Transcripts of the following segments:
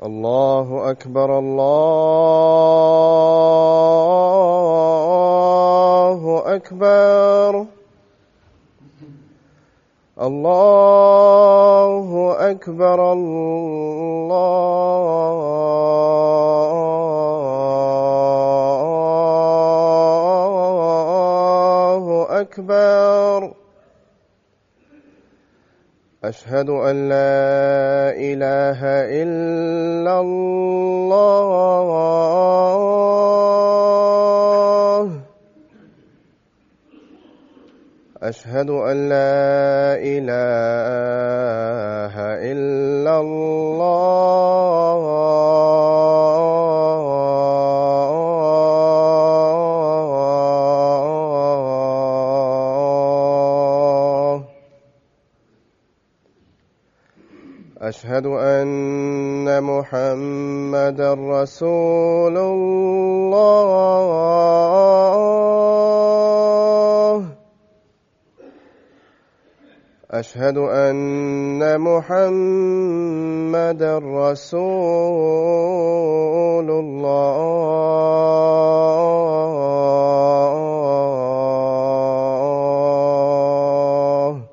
الله أكبر الله أكبر الله أكبر الله أكبر أشهد أن لا إله إلا الله أشهد أن لا إله إلا الله أشهد أن محمد رسول الله أشهد أن محمد رسول الله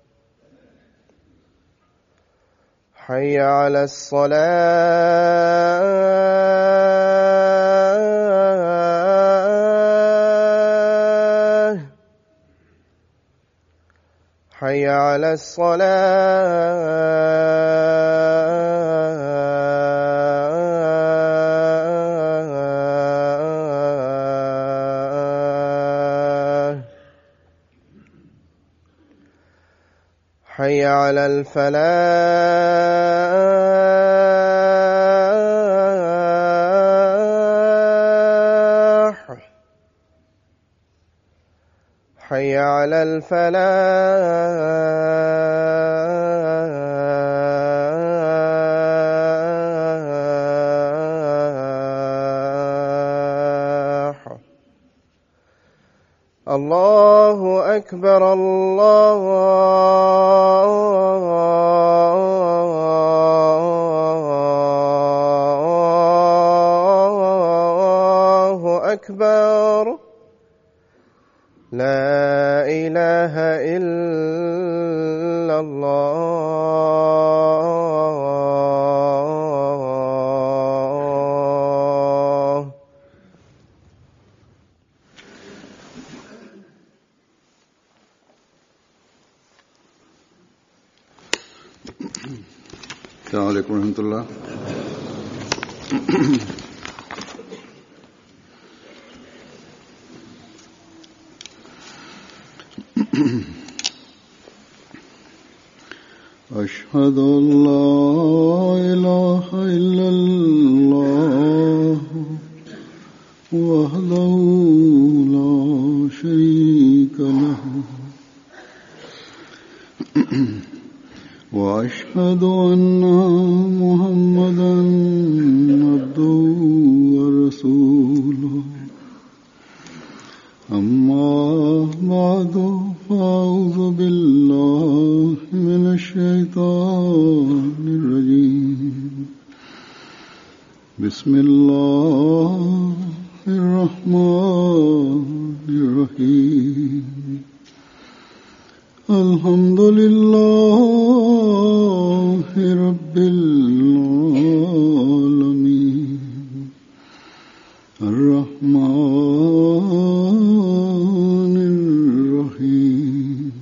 حي على الصلاة حي على الصلاة حي على الفلاح حي على الفلاح الله أكبر الله أكبر لا إله إلا الله السلام عليكم ورحمة الله أشهد أن لا إله إلا الله وحده لا شريك له وأشهد أن محمدا عبده ورسوله أما بعد فأعوذ بالله من الشيطان الرجيم بسم الله الرحمن الرحيم الحمد لله رب العالمين الرحمن الرحيم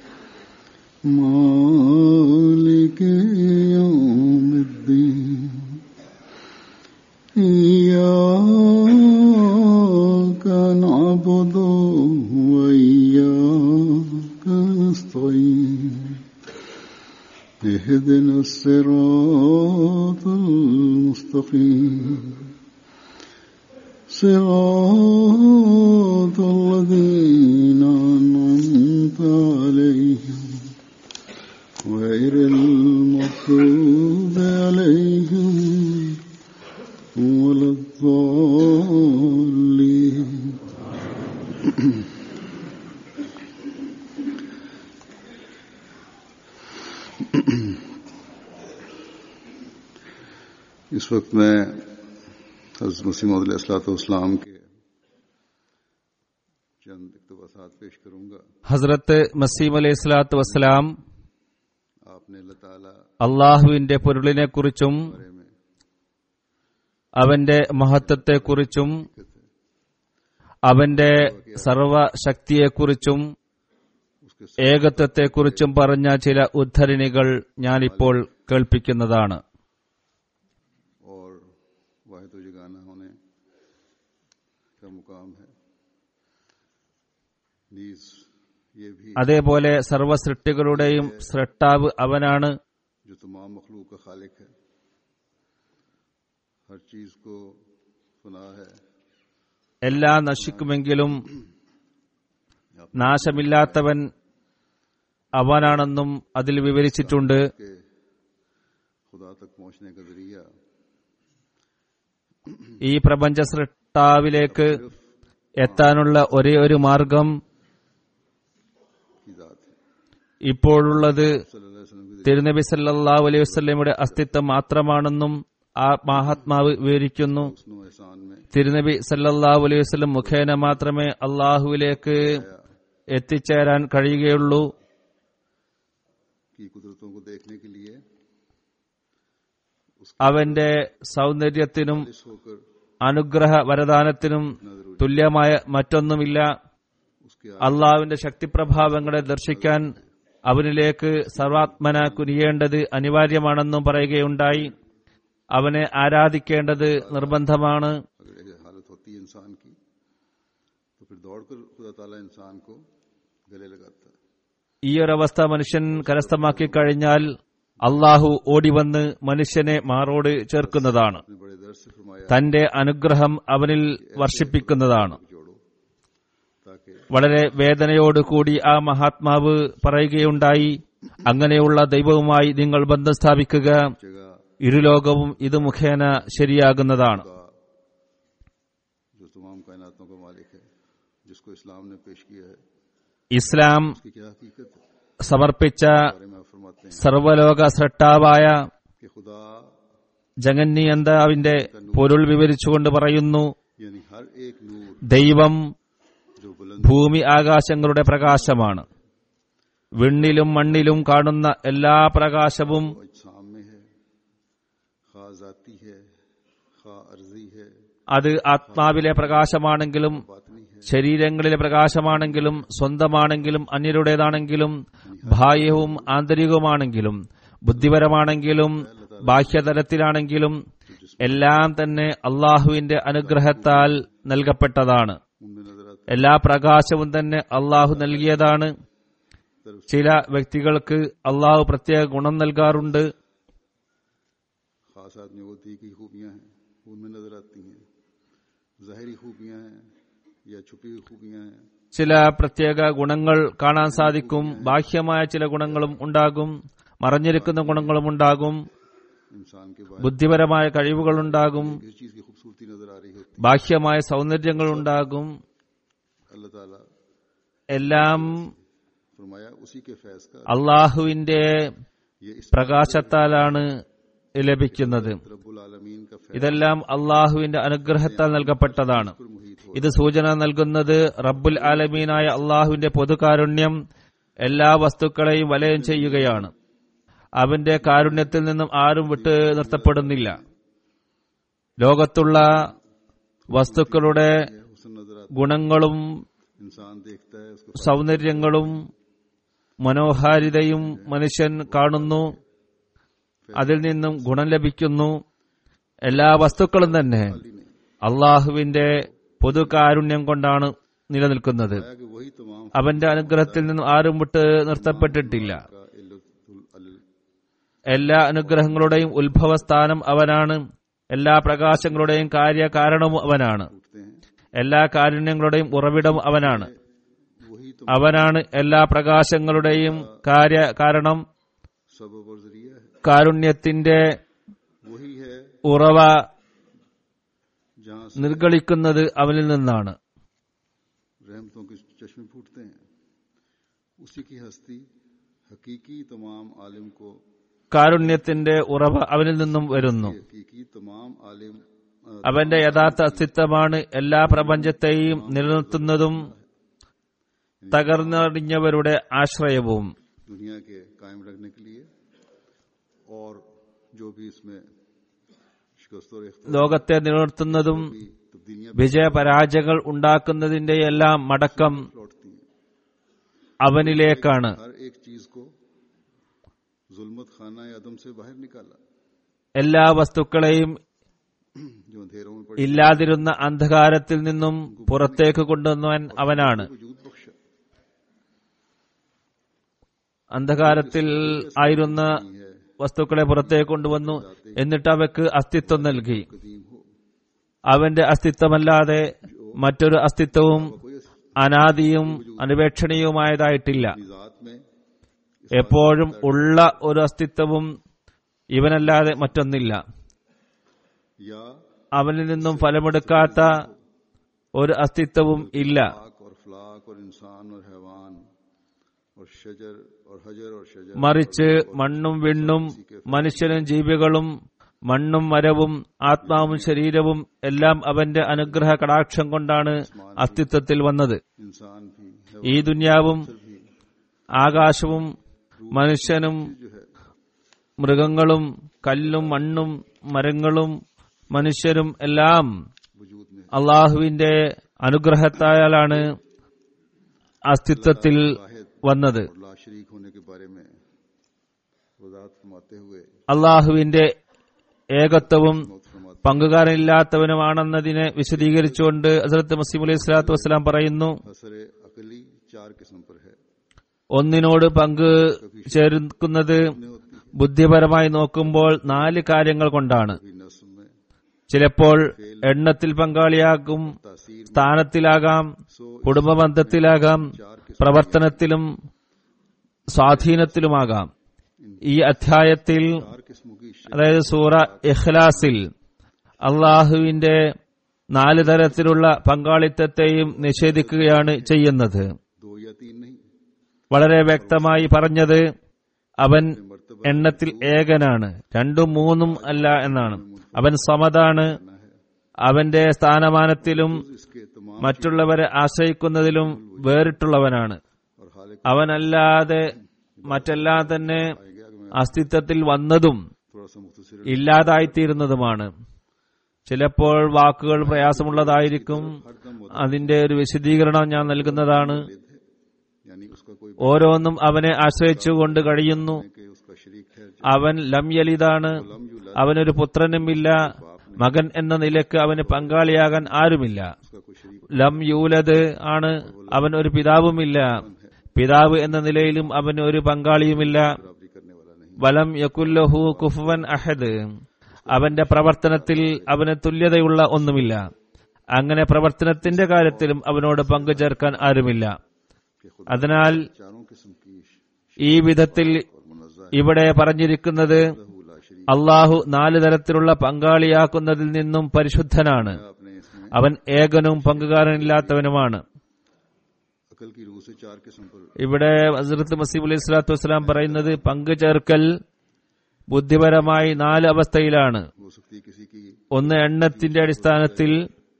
مالك يوم الدين إياك نعبد وإياك نستعين اهدنا الصراط المستقيم صراط الذين أنعمت عليهم غير المغضوب عليهم ولا الضالين इस वक्त मैं हजरत मसीम इस्लाम के चंद इकतबासात पेश करूंगा ഹസ്രത്ത് മസീം അലൈഹി സ്വലാത്തു വസ്സലാം आपने अल्लाह ताला അള്ളാഹുവിന്റെ പൊരുളിനെക്കുറിച്ചും बारे में അവന്റെ മഹത്വത്തെക്കുറിച്ചും അവന്റെ സർവശക്തിയെക്കുറിച്ചും उसके ഏകത്വത്തെക്കുറിച്ചും പറഞ്ഞ ചില ഉദ്ധരണികൾ ഞാനിപ്പോൾ കേൾപ്പിക്കുന്നതാണ് और वाहिद जगाना होने का मुकाम है नीज ये भी അതേപോലെ സർവസൃഷ്ടികളുടെയും സൃഷ്ടാവ് അവനാണ് जो तमाम मखलूक का खालिक है हर चीज को सुना है എല്ലാം നശിക്കുമെങ്കിലും നാശമില്ലാത്തവൻ അവനാണെന്നും അതിൽ വിവരിച്ചിട്ടുണ്ട് कि खुदा तक पहुंचने का जरिया ഈ പ്രപഞ്ച സൃഷ്ടാവിലേക്ക് എത്താനുള്ള ഒരേ ഒരു മാർഗം की जात है ഇപ്പോഴുള്ളത് सल्लल्लाहु अलैहि वसल्लम की തിരുനബി സല്ലല്ലാഹു അലൈഹി വസല്ലമയുടെ അസ്തിത്വം മാത്രമാണെന്നും ആ മഹാത്മാവ് വിവരിക്കുന്നു हुस्न व एहसान में തിരുനബി സല്ലല്ലാഹു അലൈഹി വസല്ലം മുഖേന മാത്രമേ അള്ളാഹുവിലേക്ക് എത്തിച്ചേരാൻ കഴിയുകയുള്ളൂ की कुदरतों को देखने के लिए അവന്റെ സൗന്ദര്യത്തിനും इस होकर അനുഗ്രഹ വരദാനത്തിനും തുല്യമായ മറ്റൊന്നുമില്ല उसके അള്ളാഹുവിന്റെ ശക്തിപ്രഭാവങ്ങളെ ദർശിക്കാൻ അവനിലേക്ക് സർവാത്മന കുനിയേണ്ടത് അനിവാര്യമാണെന്നും പറയുകയുണ്ടായി അവനെ ആരാധിക്കേണ്ടത് നിർബന്ധമാണ് अगर ये हालत होती है इंसान की तो फिर दौड़कर खुदा ताला इंसान को गले लगाता है ഈ ഒരവസ്ഥ മനുഷ്യൻ കരസ്ഥമാക്കി കഴിഞ്ഞാൽ അള്ളാഹു ഓടിവന്ന് മനുഷ്യനെ മാറോട് ചേർക്കുന്നതാണ് अपने बड़े दर्द से फरमाया തന്റെ അനുഗ്രഹം അവനിൽ വർഷിപ്പിക്കുന്നതാണ് जोड़ो ताकि വളരെ വേദനയോടുകൂടി ആ മഹാത്മാവ് പറയുകയുണ്ടായി അങ്ങനെയുള്ള ദൈവവുമായി നിങ്ങൾ ബന്ധം സ്ഥാപിക്കുക जगह ഇരുലോകവും ഇത് മുഖേന ശരിയാകുന്നതാണ് का जो तमाम कायनातों का मालिक है जिसको इस्लाम ने पेश किया है ഇസ്ലാം उसकी क्या हकीकत है സമർപ്പിച്ച बारे में आप फरमाते हैं സർവലോക സൃഷ്ടാവായ कि खुदा ജഗന്നിയന്താവിന്റെ പൊരുൾ വിവരിച്ചുകൊണ്ട് പറയുന്നു यानी हर एक नूर ദൈവം जो बुलंद ഭൂമി ആകാശങ്ങളുടെ പ്രകാശമാണ് വിണ്ണിലും മണ്ണിലും കാണുന്ന എല്ലാ പ്രകാശവും अजसाम में है खा जाती है खा अर्जी है അത് ആത്മാവിലെ പ്രകാശമാണെങ്കിലും बातनी है ശരീരങ്ങളിലെ പ്രകാശമാണെങ്കിലും സ്വന്തമാണെങ്കിലും അന്യരുടേതാണെങ്കിലും ബാഹ്യവും ആന്തരികവുമാണെങ്കിലും ബുദ്ധിപരമാണെങ്കിലും ബാഹ്യതലത്തിലാണെങ്കിലും എല്ലാം തന്നെ അള്ളാഹുവിന്റെ അനുഗ്രഹത്താൽ നൽകപ്പെട്ടതാണ് उनमें नजर आता എല്ലാ പ്രകാശവും തന്നെ അള്ളാഹു നൽകിയതാണ് ചില വ്യക്തികൾക്ക് അള്ളാഹു പ്രത്യേക ഗുണം നൽകാറുണ്ട് खास आदमी को दी की खूबियां हैं उनमें नजर आती हैं जाहिरी खूबियां हैं या छुपी हुई खूबियां हैं ചില പ്രത്യേക ഗുണങ്ങൾ കാണാൻ സാധിക്കും ബാഹ്യമായ ചില ഗുണങ്ങളും ഉണ്ടാകും മറഞ്ഞിരിക്കുന്ന ഗുണങ്ങളും ഉണ്ടാകും इंसान के बारे ബുദ്ധിപരമായ കഴിവുകളുണ്ടാകും में किसी चीज की खूबसूरती नजर आ रही होती ബാഹ്യമായ സൗന്ദര്യങ്ങൾ ഉണ്ടാകും है अल्लाह ताला എല്ലാം फरमाया उसी के फैज का അള്ളാഹുവിന്റെ ये इस പ്രകാശത്താലാണ് ലഭിക്കുന്നത് रब्बुल आलमीन का फैज ഇതെല്ലാം അള്ളാഹുവിന്റെ അനുഗ്രഹത്താൽ നൽകപ്പെട്ടതാണ് पर मुहित हो ഇത് സൂചന നൽകുന്നത് റബ്ബുൽ ആലമീനായ അള്ളാഹുവിന്റെ പൊതുകാരുണ്യം എല്ലാ വസ്തുക്കളെയും വലയം ചെയ്യുകയാണ് അവന്റെ കാരുണ്യത്തിൽ നിന്നും ആരും വിട്ട് നിർത്തപ്പെടുന്നില്ല ലോകത്തുള്ള വസ്തുക്കളുടെ हुसन नजर आता ഗുണങ്ങളും है। इंसान देखता है उसको സൗന്ദര്യങ്ങളും മനോഹാരിതയും മനുഷ്യൻ കാണുന്നു അതിൽ നിന്നും ഗുണം ലഭിക്കുന്നു എല്ലാ വസ്തുക്കളും തന്നെ അള്ളാഹുവിന്റെ പൊതുകാരുണ്യം കൊണ്ടാണ് നിലനിൽക്കുന്നത് है कि वही तमाम അവന്റെ അനുഗ്രഹത്തിൽ നിന്നും ആരും വിട്ട് നിർത്തപ്പെട്ടിട്ടില്ല का इल्लतुल अल- എല്ലാ അനുഗ്രഹങ്ങളുടെയും ഉത്ഭവസ്ഥാനം അവനാണ് എല്ലാ പ്രകാശങ്ങളുടെയും കാര്യകാരണവും അവനാണ് उठते हैं എല്ലാ കാരുണ്യങ്ങളുടെയും ഉറവിടം അവനാണ് वही तो അവനാണ് എല്ലാ പ്രകാശങ്ങളുടെയും കാര്യ കാരണം सबब और जरिया है കാരുണ്യത്തിന്റെ वही है ഉറവ जहाँ से നിർഗളിക്കുന്നത് അവനിൽ നിന്നാണ് रहमतों के चश्मे फूटते हैं उसी की हस्ती हकीकी तमाम आलिम को കാരുണ്യത്തിന്റെ ഉറവ അവനിൽ നിന്നും വരുന്നു हकीकी तमाम आलिम अ, അവന്റെ യഥാർത്ഥ അസ്തിത്വമാണ് എല്ലാ പ്രപഞ്ചത്തെയും നിലനിർത്തുന്നതും തകർന്നടിഞ്ഞവരുടെ ആശ്രയവും दुनिया के कायम रखने के लिए और जो भी इसमें शिकस्त और इख्तिलाफ ലോകത്തെ നിലനിർത്തുന്നതും की तब्दीलियां വിജയപരാജയങ്ങൾ ഉണ്ടാക്കുന്നതിന്റെ എല്ലാം മടക്കം लौटती हैं അവനിലേക്കാണ് हर एक चीज को जुल्मत खाना अदम से बाहर निकाला എല്ലാ വസ്തുക്കളെയും जो अंधेरों में पड़ी ഇല്ലാതിരുന്ന അന്ധകാരത്തിൽ നിന്നും പുറത്തേക്ക് കൊണ്ടുവന്നവൻ അവനാണ് वजूद बख्शा അന്ധകാരത്തിൽ ആയിരുന്ന വസ്തുക്കളെ പുറത്തേക്ക് കൊണ്ടുവന്നു എന്നിട്ട് അവയ്ക്ക് അസ്തിത്വം നൽകി कदीम हो അവന്റെ അസ്തിത്വമല്ലാതെ മറ്റൊരു അസ്തിത്വവും അനാദിയും അനുപേക്ഷണീയവുമായതായിട്ടില്ല ज़ात में എപ്പോഴും ഉള്ള ഒരു അസ്തിത്വവും ഇവനല്ലാതെ മറ്റൊന്നില്ല या അവനിൽ നിന്നും ഫലമെടുക്കാത്ത ഒരു അസ്തിത്വവും ഇല്ല फाक और फलाक और इंसान और हैवान और शजर और हजर और शजर മറിച്ച് മണ്ണും വിണ്ണും മനുഷ്യനും ജീവികളും മണ്ണും മരവും ആത്മാവും ശരീരവും എല്ലാം അവന്റെ അനുഗ്രഹ കടാക്ഷം കൊണ്ടാണ് അസ്തിത്വത്തിൽ വന്നത് इंसान भी ഈ ദുന്യാവും ആകാശവും മനുഷ്യനും जो है മൃഗങ്ങളും കല്ലും മണ്ണും മരങ്ങളും മനുഷ്യരും എല്ലാം वजूद में അള്ളാഹുവിന്റെ അനുഗ്രഹത്തായാലാണ് അസ്തിത്വത്തിൽ വന്നത് और ला शरीक होने के बारे में वजाहत फरमाते हुए അള്ളാഹുവിന്റെ ഏകത്വവും मौत फरमाते പങ്കുകാരനില്ലാത്തവനുമാണെന്നതിനെ വിശദീകരിച്ചുകൊണ്ട് ഹസരത്ത് മസീം അലൈഹി സ്വലാത്തു വസ്സലാം പറയുന്നു हसर अकली चार किस्म पर है ഒന്നിനോട് പങ്കു ചേർക്കുന്നത് ബുദ്ധിപരമായി നോക്കുമ്പോൾ നാല് കാര്യങ്ങൾ കൊണ്ടാണ് कभी नस्म में ചിലപ്പോൾ എണ്ണത്തിൽ പങ്കാളിയാകും तासीर സ്ഥാനത്തിലാകാം सो കുടുംബബന്ധത്തിലാകാം चार किस्म പ്രവർത്തനത്തിലും സ്വാധീനത്തിലുമാകാം ഈ അധ്യായത്തിൽ चार किस्मों की शे- അതായത് സൂറ ഇഖ്ലാസിൽ അള്ളാഹുവിന്റെ നാല് തരത്തിലുള്ള പങ്കാളിത്തത്തെയും നിഷേധിക്കുകയാണ് ചെയ്യുന്നത് दो या तीन नहीं വളരെ വ്യക്തമായി പറഞ്ഞത് അവൻ എണ്ണത്തിൽ ഏകനാണ് രണ്ടും മൂന്നും അല്ല എന്നാണ് അവൻ സമതാണ് അവന്റെ സ്ഥാനമാനത്തിലും इसके तमाम മറ്റുള്ളവരെ ആശ്രയിക്കുന്നതിലും വേറിട്ടുള്ളവനാണ് और हाल അവനല്ലാതെ മറ്റെല്ലാം തന്നെ അസ്തിത്വത്തിൽ വന്നതും थोड़ा सा मुख्तसर ഇല്ലാതായിത്തീരുന്നതുമാണ് ചിലപ്പോൾ വാക്കുകൾ പ്രയാസമുള്ളതായിരിക്കും അതിന്റെ ഒരു വിശദീകരണം ഞാൻ നൽകുന്നതാണ് यानी उसका कोई ഓരോന്നും അവനെ ആശ്രയിച്ചുകൊണ്ട് കഴിയുന്നു कि उसका शरीक ठहर അവൻ ലം യലിതാണ് അവനൊരു പുത്രനുമില്ല മകൻ എന്ന നിലക്ക് അവന് പങ്കാളിയാകാൻ ആരുമില്ല उसका कोई शरीक ലം യൂലത് ആണ് അവൻ ഒരു പിതാവുമില്ല പിതാവ് എന്ന നിലയിലും അവന് ഒരു പങ്കാളിയുമില്ല बराबरी करने वाला नहीं വലം യകുല്ലഹു കുഫുവൻ അഹദ് അവന്റെ പ്രവർത്തനത്തിൽ അവന് തുല്യതയുള്ള ഒന്നുമില്ല അങ്ങനെ പ്രവർത്തനത്തിന്റെ കാര്യത്തിലും അവനോട് പങ്കു ചേർക്കാൻ ആരുമില്ല അതിനാൽ चारों किस्म की श- ഈ വിധത്തിൽ मुनज़्ज़ा ഇവിടെ പറഞ്ഞിരിക്കുന്നത് ला शरीक അള്ളാഹു നാല് തരത്തിലുള്ള പങ്കാളിയാക്കുന്നതിൽ നിന്നും പരിശുദ്ധനാണ് अपने इसमें അവൻ ഏകനും പങ്കുകാരനില്ലാത്തവനുമാണ് अकल की रूह से चार किस्म पर ഇവിടെ ഹസ്രത്ത് മസീബ് അലൈഹി സ്വലാത്തു വസ്സലാം പറയുന്നത് പങ്കു ചേർക്കൽ ബുദ്ധിപരമായി നാല് അവസ്ഥയിലാണ് हो सकती है किसी की ഒന്ന് എണ്ണത്തിന്റെ അടിസ്ഥാനത്തിൽ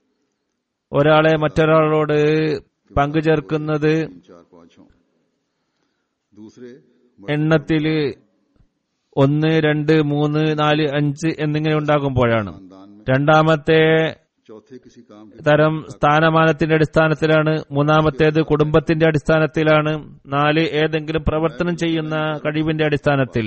ഒരാളെ മറ്റൊരാളോട് പങ്കു ചേർക്കുന്നത് तीन चार पांच हों दूसरे എണ്ണത്തില് ഒന്ന് രണ്ട് മൂന്ന് നാല് അഞ്ച് എന്നിങ്ങനെ ഉണ്ടാകുമ്പോഴാണ് खानदान में രണ്ടാമത്തെ चौथे किसी काम के തരം സ്ഥാനമാനത്തിന്റെ അടിസ്ഥാനത്തിലാണ് മൂന്നാമത്തേത് കുടുംബത്തിന്റെ അടിസ്ഥാനത്തിലാണ് നാല് ഏതെങ്കിലും പ്രവർത്തനം ചെയ്യുന്ന കഴിവിന്റെ അടിസ്ഥാനത്തിൽ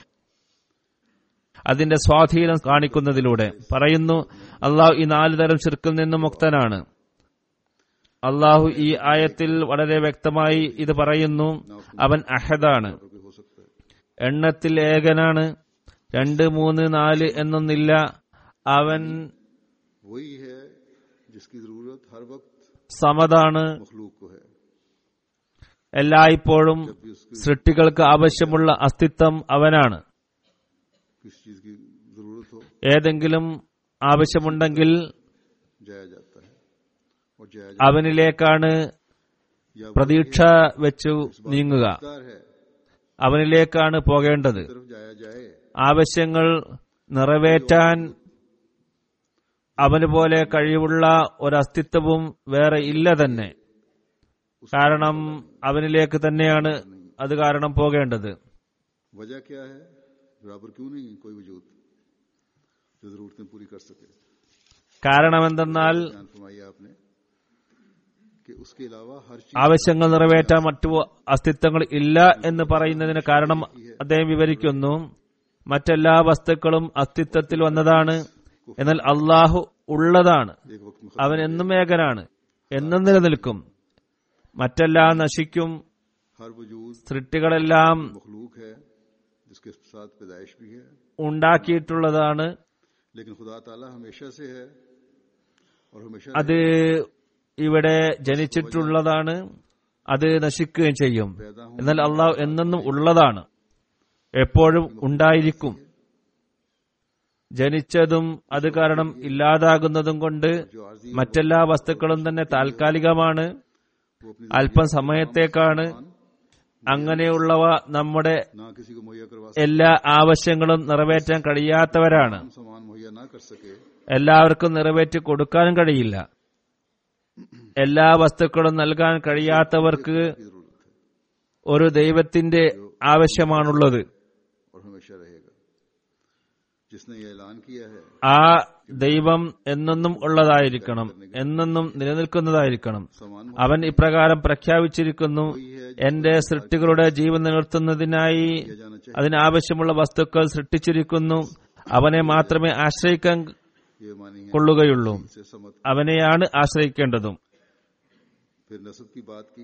അതിന്റെ സ്വാധീനം കാണിക്കുന്നതിലൂടെ പറയുന്നു അള്ളാഹു ഈ നാല് തരം ശിർക്കിൽ നിന്നും മുക്തനാണ് അള്ളാഹു ഈ ആയത്തിൽ വളരെ വ്യക്തമായി ഇത് പറയുന്നു അവൻ അഹദാണ് भी हो सकता है എണ്ണത്തിൽ ഏകനാണ് രണ്ട് മൂന്ന് നാല് എന്നൊന്നില്ല അവൻ वही है जिसकी जरूरत हर वक्त സമതാണ് मखलूक को है എല്ലായ്പ്പോഴും जब भी उसकी സൃഷ്ടികൾക്ക് ആവശ്യമുള്ള അസ്തിത്വം അവനാണ് किस चीज की जरूरत हो ഏതെങ്കിലും ആവശ്യമുണ്ടെങ്കിൽ जाया जाता है और जाया അവനിലേക്കാണ് या പ്രതീക്ഷ വെച്ചു നീങ്ങുക जाता है അവനിലേക്കാണ് പോകേണ്ടത് तरफ जाया जाए ആവശ്യങ്ങൾ നിറവേറ്റാൻ അവന് പോലെ കഴിവുള്ള ഒരസ്തിത്വവും വേറെ ഇല്ല തന്നെ കാരണം അവനിലേക്ക് തന്നെയാണ് അത് കാരണം പോകേണ്ടത് वजह क्या है बराबर क्यों नहीं कोई वजूद जो जरूरतें पूरी कर सके കാരണം എന്തെന്നാൽ बयान फरमाइए आपने कि उसके अलावा हर चीज ആവശ്യങ്ങൾ നിറവേറ്റാൻ മറ്റു അസ്തിത്വങ്ങൾ ഇല്ല എന്ന് പറയുന്നതിന് കാരണം അദ്ദേഹം വിവരിക്കുന്നു മറ്റെല്ലാ വസ്തുക്കളും അസ്തിത്വത്തിൽ വന്നതാണ് എന്നാൽ അള്ളാഹു ഉള്ളതാണ് एक वक्त में അവൻ എന്നും ഏകനാണ് എന്നും നിലനിൽക്കും മറ്റെല്ലാം നശിക്കും हर वजूद സൃഷ്ടികളെല്ലാം मखलूक है जिसके साथ पैदाइश भी है ഉണ്ടാക്കിയിട്ടുള്ളതാണ് लेकिन खुदा ताला हमेशा से है और हमेशा അത് ഇവിടെ ജനിച്ചിട്ടുള്ളതാണ് അത് നശിക്കുകയും ചെയ്യും എന്നാൽ അള്ളാഹു എന്നെന്നും ഉള്ളതാണ് എപ്പോഴും ഉണ്ടായിരിക്കും ജനിച്ചതും അത് കാരണം ഇല്ലാതാകുന്നതും കൊണ്ട് जो आर्जी മറ്റെല്ലാ വസ്തുക്കളും തന്നെ താൽക്കാലികമാണ് वो अपनी അല്പം സമയത്തേക്കാണ് അങ്ങനെയുള്ളവ നമ്മുടെ ना किसी को मुहैया करवा എല്ലാ ആവശ്യങ്ങളും നിറവേറ്റാൻ കഴിയാത്തവരാണ് हम सामान मुहैया ना कर सके എല്ലാവർക്കും നിറവേറ്റി കൊടുക്കാനും കഴിയില്ല എല്ലാ വസ്തുക്കളും നൽകാൻ കഴിയാത്തവർക്ക് की जरूरत है ഒരു ദൈവത്തിന്റെ ആവശ്യമാണുള്ളത് और हमेशा रहेगा जिसने ये ऐलान किया है ആ ദൈവം എന്നെന്നും ഉള്ളതായിരിക്കണം എന്നെന്നും നിലനിൽക്കുന്നതായിരിക്കണം सामान അവൻ ഇപ്രകാരം പ്രഖ്യാപിച്ചിരിക്കുന്നു എന്റെ സൃഷ്ടികളുടെ ജീവൻ നിലനിർത്തുന്നതിനായി मुहैया जाना चाहिए അതിനാവശ്യമുള്ള വസ്തുക്കൾ സൃഷ്ടിച്ചിരിക്കുന്നു അവനെ മാത്രമേ ആശ്രയിക്കാൻ ये मानी है കൊള്ളുകയുള്ളൂ से समत അവനെയാണ് ആശ്രയിക്കേണ്ടതും फिर नसब की बात की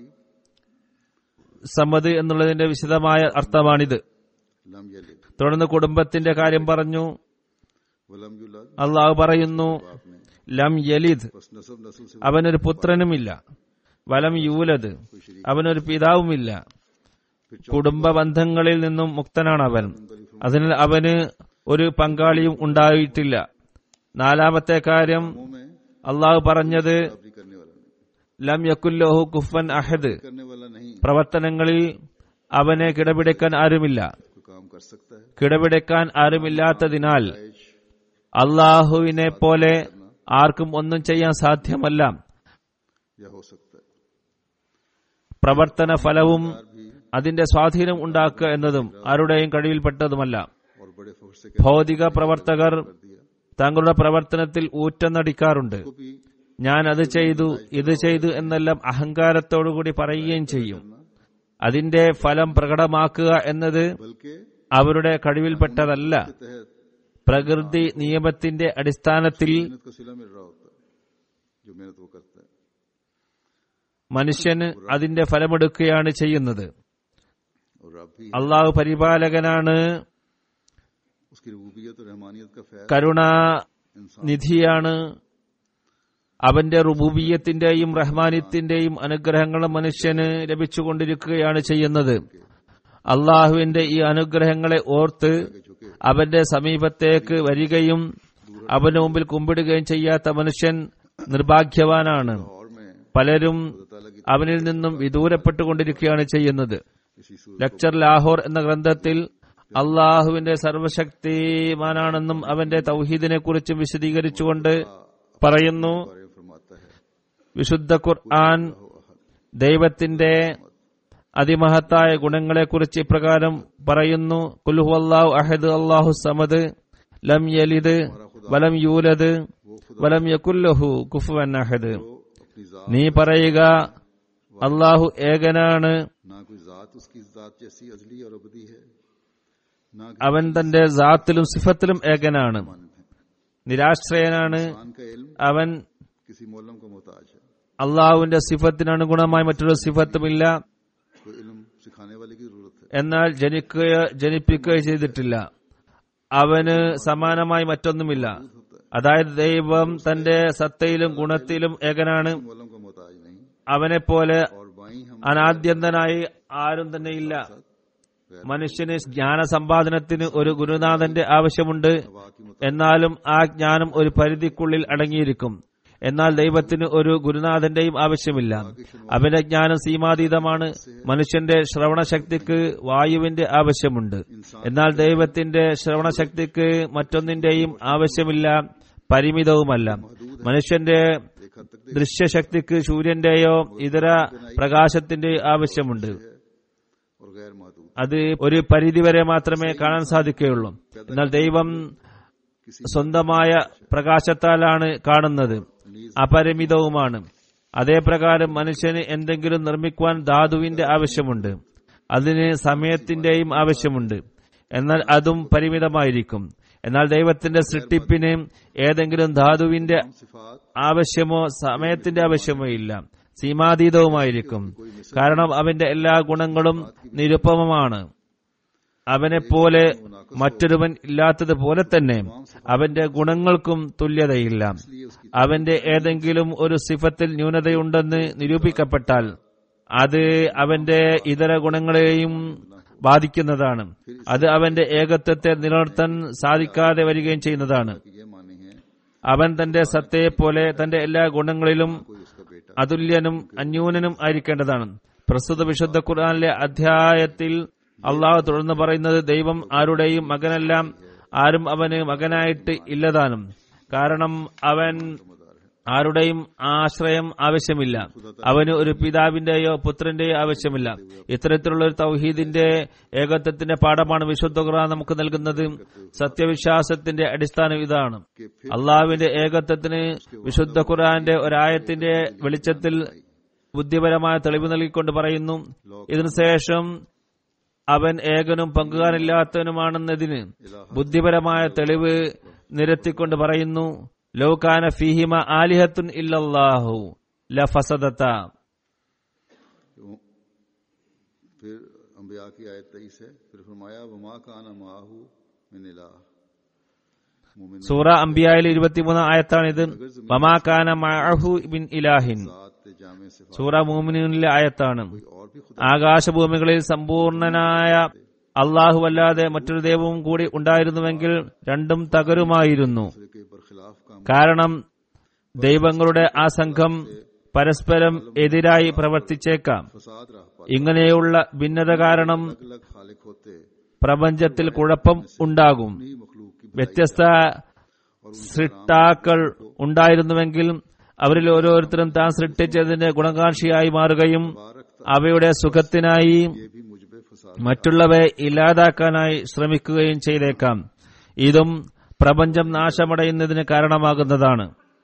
സമ്മത് എന്നുള്ളതിന്റെ വിശദമായ അർത്ഥമാണിത് लम यलिद തുടർന്ന് കുടുംബത്തിന്റെ കാര്യം പറഞ്ഞു वलम युलद അള്ളാഹു പറയുന്നു आपने ലം യലിദ് बस नसब नस्ल से അവനൊരു പുത്രനുമില്ല വലം യൂലത് कोई शरीक അവനൊരു പിതാവുമില്ല फिर കുടുംബ ബന്ധങ്ങളിൽ നിന്നും മുക്തനാണ് അവൻ അതിനാൽ അവന് ഒരു പങ്കാളിയും ഉണ്ടായിട്ടില്ല നാലാമത്തെ കാര്യം चौकों में അള്ളാഹു പറഞ്ഞത് बराबरी करने वाला नहीं ലം യക്കുല്ലോഹു കുഫൻ അഹദ് करने वाला नहीं പ്രവർത്തനങ്ങളിൽ അവനെ കിടപിടിക്കാൻ ആരുമില്ല कोई काम कर सकता है കിടപിടിക്കാൻ ആരുമില്ലാത്തതിനാൽ आयश അള്ളാഹുവിനെ പോലെ ആർക്കും ഒന്നും ചെയ്യാൻ സാധ്യമല്ല या हो सकता है പ്രവർത്തന ഫലവും यार भी അതിന്റെ സ്വാധീനം ഉണ്ടാക്കുക എന്നതും ആരുടെയും കഴിവിൽപ്പെട്ടതുമല്ല और बड़े फोर्स से ഭൗതിക പ്രവർത്തകർ कर दिया തങ്ങളുടെ പ്രവർത്തനത്തിൽ ഊറ്റന്നടിക്കാറുണ്ട് को भी ഞാൻ അത് ചെയ്തു ഇത് ചെയ്തു എന്നെല്ലാം അഹങ്കാരത്തോടുകൂടി പറയുകയും ചെയ്യും അതിന്റെ ഫലം പ്രകടമാക്കുക എന്നത് बल्कि അവരുടെ കഴിവിൽപ്പെട്ടതല്ല के तहत പ്രകൃതി നിയമത്തിന്റെ അടിസ്ഥാനത്തിൽ मेहनत का सिला मिल रहा होता है जो मेहनत वो करता है മനുഷ്യന് അതിന്റെ ഫലമെടുക്കുകയാണ് ചെയ്യുന്നത് और रब भी അള്ളാഹു പരിപാലകനാണ് उसकी रबूबियत और रहमानियत का फैल കരുണാനിധിയാണ് इंसान അവന്റെ റുബൂബിയത്തിന്റെയും റഹ്മാനിയത്തിന്റെയും അനുഗ്രഹങ്ങളും മനുഷ്യന് ലഭിച്ചുകൊണ്ടിരിക്കുകയാണ് ചെയ്യുന്നത് അള്ളാഹുവിന്റെ ഈ അനുഗ്രഹങ്ങളെ ഓർത്ത് के झुके അവന്റെ സമീപത്തേക്ക് വരികയും അവന്റെ മുമ്പിൽ കുമ്പിടുകയും ചെയ്യാത്ത മനുഷ്യൻ നിർഭാഗ്യവാനാണ് और में പലരും खुदा ताला की അവനിൽ നിന്നും വിദൂരപ്പെട്ടുകൊണ്ടിരിക്കുകയാണ് ചെയ്യുന്നത് इसी सूरत ലെക്ചർ ലാഹോർ എന്ന ഗ്രന്ഥത്തിൽ അള്ളാഹുവിന്റെ സർവശക്തിമാനാണെന്നും അവന്റെ തൗഹീദിനെ കുറിച്ചും വിശദീകരിച്ചുകൊണ്ട് പറയുന്നു बारे में फरमाता है വിശുദ്ധ ഖുർആൻ ദൈവത്തിന്റെ അതിമഹത്തായ ഗുണങ്ങളെക്കുറിച്ച് ഇപ്രകാരം പറയുന്നു കുൽഹു അള്ളാഹു അഹദ് അള്ളാഹു സമദ് ലം യലിദ് വലം യൂലദ് വലം യകുല്ലഹു കുഫുവൻ അഹദ് तो अपनी जात നീ പറയുക അള്ളാഹു ഏകനാണ് ना कोई जात उसकी जात जैसी अजली और अबदी है ना അവൻ തന്റെ ജാത്തിലും സിഫത്തിലും ഏകനാണ് നിരാശ്രയനാണ് इंसान का इल्म അവൻ किसी मोलम का मोहताज है അള്ളാഹുവിന്റെ സിഫത്തിന് അനുഗുണമായി മറ്റൊരു സിഫത്തുമില്ല कोई इल्म सिखाने वाले की जरूरत है എന്നാൽ ജനിക്കുകയോ ജനിപ്പിക്കുകയോ ചെയ്തിട്ടില്ല അവന് സമാനമായി മറ്റൊന്നുമില്ല അതായത് ദൈവം തന്റെ സത്തയിലും ഗുണത്തിലും ഏകനാണ് मोलम का मोहताज नहीं അവനെപ്പോലെ और बाई हम അനാദ്യന്തനായി ആരും തന്നെ ഇല്ല മനുഷ്യന് ജ്ഞാന സമ്പാദനത്തിന് ഒരു ഗുരുനാഥന്റെ ആവശ്യമുണ്ട് हवा की എന്നാലും ആ ജ്ഞാനം ഒരു പരിധിക്കുള്ളിൽ അടങ്ങിയിരിക്കും എന്നാൽ ദൈവത്തിന് ഒരു ഗുരുനാഥന്റെയും ആവശ്യമില്ല അവന്റെ ജ്ഞാനം സീമാതീതമാണ് മനുഷ്യന്റെ ശ്രവണശക്തിക്ക് വായുവിന്റെ ആവശ്യമുണ്ട് എന്നാൽ ദൈവത്തിന്റെ ശ്രവണശക്തിക്ക് മറ്റൊന്നിന്റെയും ആവശ്യമില്ല പരിമിതവുമല്ല മനുഷ്യന്റെ ദൃശ്യശക്തിക്ക് സൂര്യന്റെയോ ഇതര പ്രകാശത്തിന്റെയോ ആവശ്യമുണ്ട് और गैर महदूद അത് ഒരു പരിധിവരെ മാത്രമേ കാണാൻ സാധിക്കുകയുള്ളൂ എന്നാൽ ദൈവം സ്വന്തമായ പ്രകാശത്താലാണ് കാണുന്നത് അപരിമിതവുമാണ് അതേപ്രകാരം മനുഷ്യന് എന്തെങ്കിലും നിർമ്മിക്കുവാൻ ധാതുവിന്റെ ആവശ്യമുണ്ട് അതിന് സമയത്തിന്റെയും ആവശ്യമുണ്ട് എന്നാൽ അതും പരിമിതമായിരിക്കും എന്നാൽ ദൈവത്തിന്റെ സൃഷ്ടിപ്പിന് ഏതെങ്കിലും ധാതുവിന്റെ सिफात ആവശ്യമോ സമയത്തിന്റെ ആവശ്യമോ ഇല്ല സീമാതീതവുമായിരിക്കും കാരണം അവന്റെ എല്ലാ ഗുണങ്ങളും നിരുപമമാണ് അവനെ പോലെ മറ്റൊരുവൻ ഇല്ലാത്തതുപോലെ തന്നെ അവന്റെ ഗുണങ്ങൾക്കും തുല്യതയില്ല അവന്റെ ഏതെങ്കിലും ഒരു സിഫത്തിൽ ന്യൂനതയുണ്ടെന്ന് നിരൂപിക്കപ്പെട്ടാൽ അത് അവന്റെ ഇതര ഗുണങ്ങളെയും ബാധിക്കുന്നതാണ് അത് അവന്റെ ഏകത്വത്തെ നിലനിർത്താൻ സാധിക്കാതെ വരികയും ചെയ്യുന്നതാണ് कि ये माने हैं അവൻ തന്റെ സത്തയെ പോലെ തന്റെ എല്ലാ ഗുണങ്ങളിലും कोई उसका बेटा അതുല്യനും അന്യൂനനും ആയിരിക്കേണ്ടതാണ് പ്രസ്തുത വിശുദ്ധ ഖുർആനിലെ അധ്യായത്തിൽ അള്ളാഹു തുടർന്ന് പറയുന്നത് ദൈവം ആരുടെയും മകനല്ല ആരും അവന് മകനായിട്ട് ഇല്ലതാനും കാരണം അവൻ ആരുടെയും ആശ്രയം ആവശ്യമില്ല അവന് ഒരു പിതാവിന്റെയോ പുത്രന്റെയോ ആവശ്യമില്ല ഇത്തരത്തിലുള്ള ഒരു തൗഹീദിന്റെ ഏകത്വത്തിന്റെ പാഠമാണ് വിശുദ്ധ ഖുർആൻ നമുക്ക് നൽകുന്നത് സത്യവിശ്വാസത്തിന്റെ അടിസ്ഥാനം ഇതാണ് അള്ളാഹുവിന്റെ ഏകത്വത്തിന് വിശുദ്ധ ഖുർആന്റെ ഒരായത്തിന്റെ വെളിച്ചത്തിൽ ബുദ്ധിപരമായ തെളിവ് നൽകിക്കൊണ്ട് പറയുന്നു ഇതിനുശേഷം അവൻ ഏകനും പങ്കുകാരില്ലാത്തവനുമാണെന്നതിന് ബുദ്ധിപരമായ തെളിവ് നിരത്തിക്കൊണ്ട് പറയുന്നു ലൗകാന ഫീഹിമ ആലിഹത്തുൻ ഇല്ലല്ലാഹു ലഫസദത फिर अम्बिया की आयत तेईस है फिर फरमाया वमा काना माहू मिन इलाह मोमिन സൂറ അംബിയായിൽ ഇരുപത്തിമൂന്ന് ആയത്താണിത് വമാകാന മഅഹു ബിൻ ഇലാഹിൻ सात जामे सिफात സൂറ മൂമിനിലെ ആയത്താണ് और भी खुदा ആകാശഭൂമികളിൽ സമ്പൂർണനായ അല്ലാഹുവല്ലാതെ മറ്റൊരു ദൈവവും കൂടി ഉണ്ടായിരുന്നുവെങ്കിൽ രണ്ടും തകരുമായിരുന്നു के बरखिलाफ काम കാരണം ദൈവങ്ങളുടെ ആ സംഘം പരസ്പരം എതിരായി പ്രവർത്തിച്ചേക്കാം फसाद राह पर ഇങ്ങനെയുള്ള ഭിന്നത കാരണം अलग अलग खालिक होते പ്രപഞ്ചത്തിൽ കുഴപ്പം ഉണ്ടാകും ही मखलूक की വ്യത്യസ്ത സൃഷ്ടാക്കൾ ഉണ്ടായിരുന്നുവെങ്കിൽ അവരിൽ ഓരോരുത്തരും താൻ സൃഷ്ടിച്ചതിന്റെ ഗുണകാംക്ഷിയായി മാറുകയും അവയുടെ സുഖത്തിനായി ये भी मुझबे फसाद മറ്റുള്ളവയെ ഇല്ലാതാക്കാനായി ശ്രമിക്കുകയും ചെയ്തേക്കാം ഇതും പ്രപഞ്ചം നാശമടയുന്നതിന് കാരണമാകുന്നതാണ്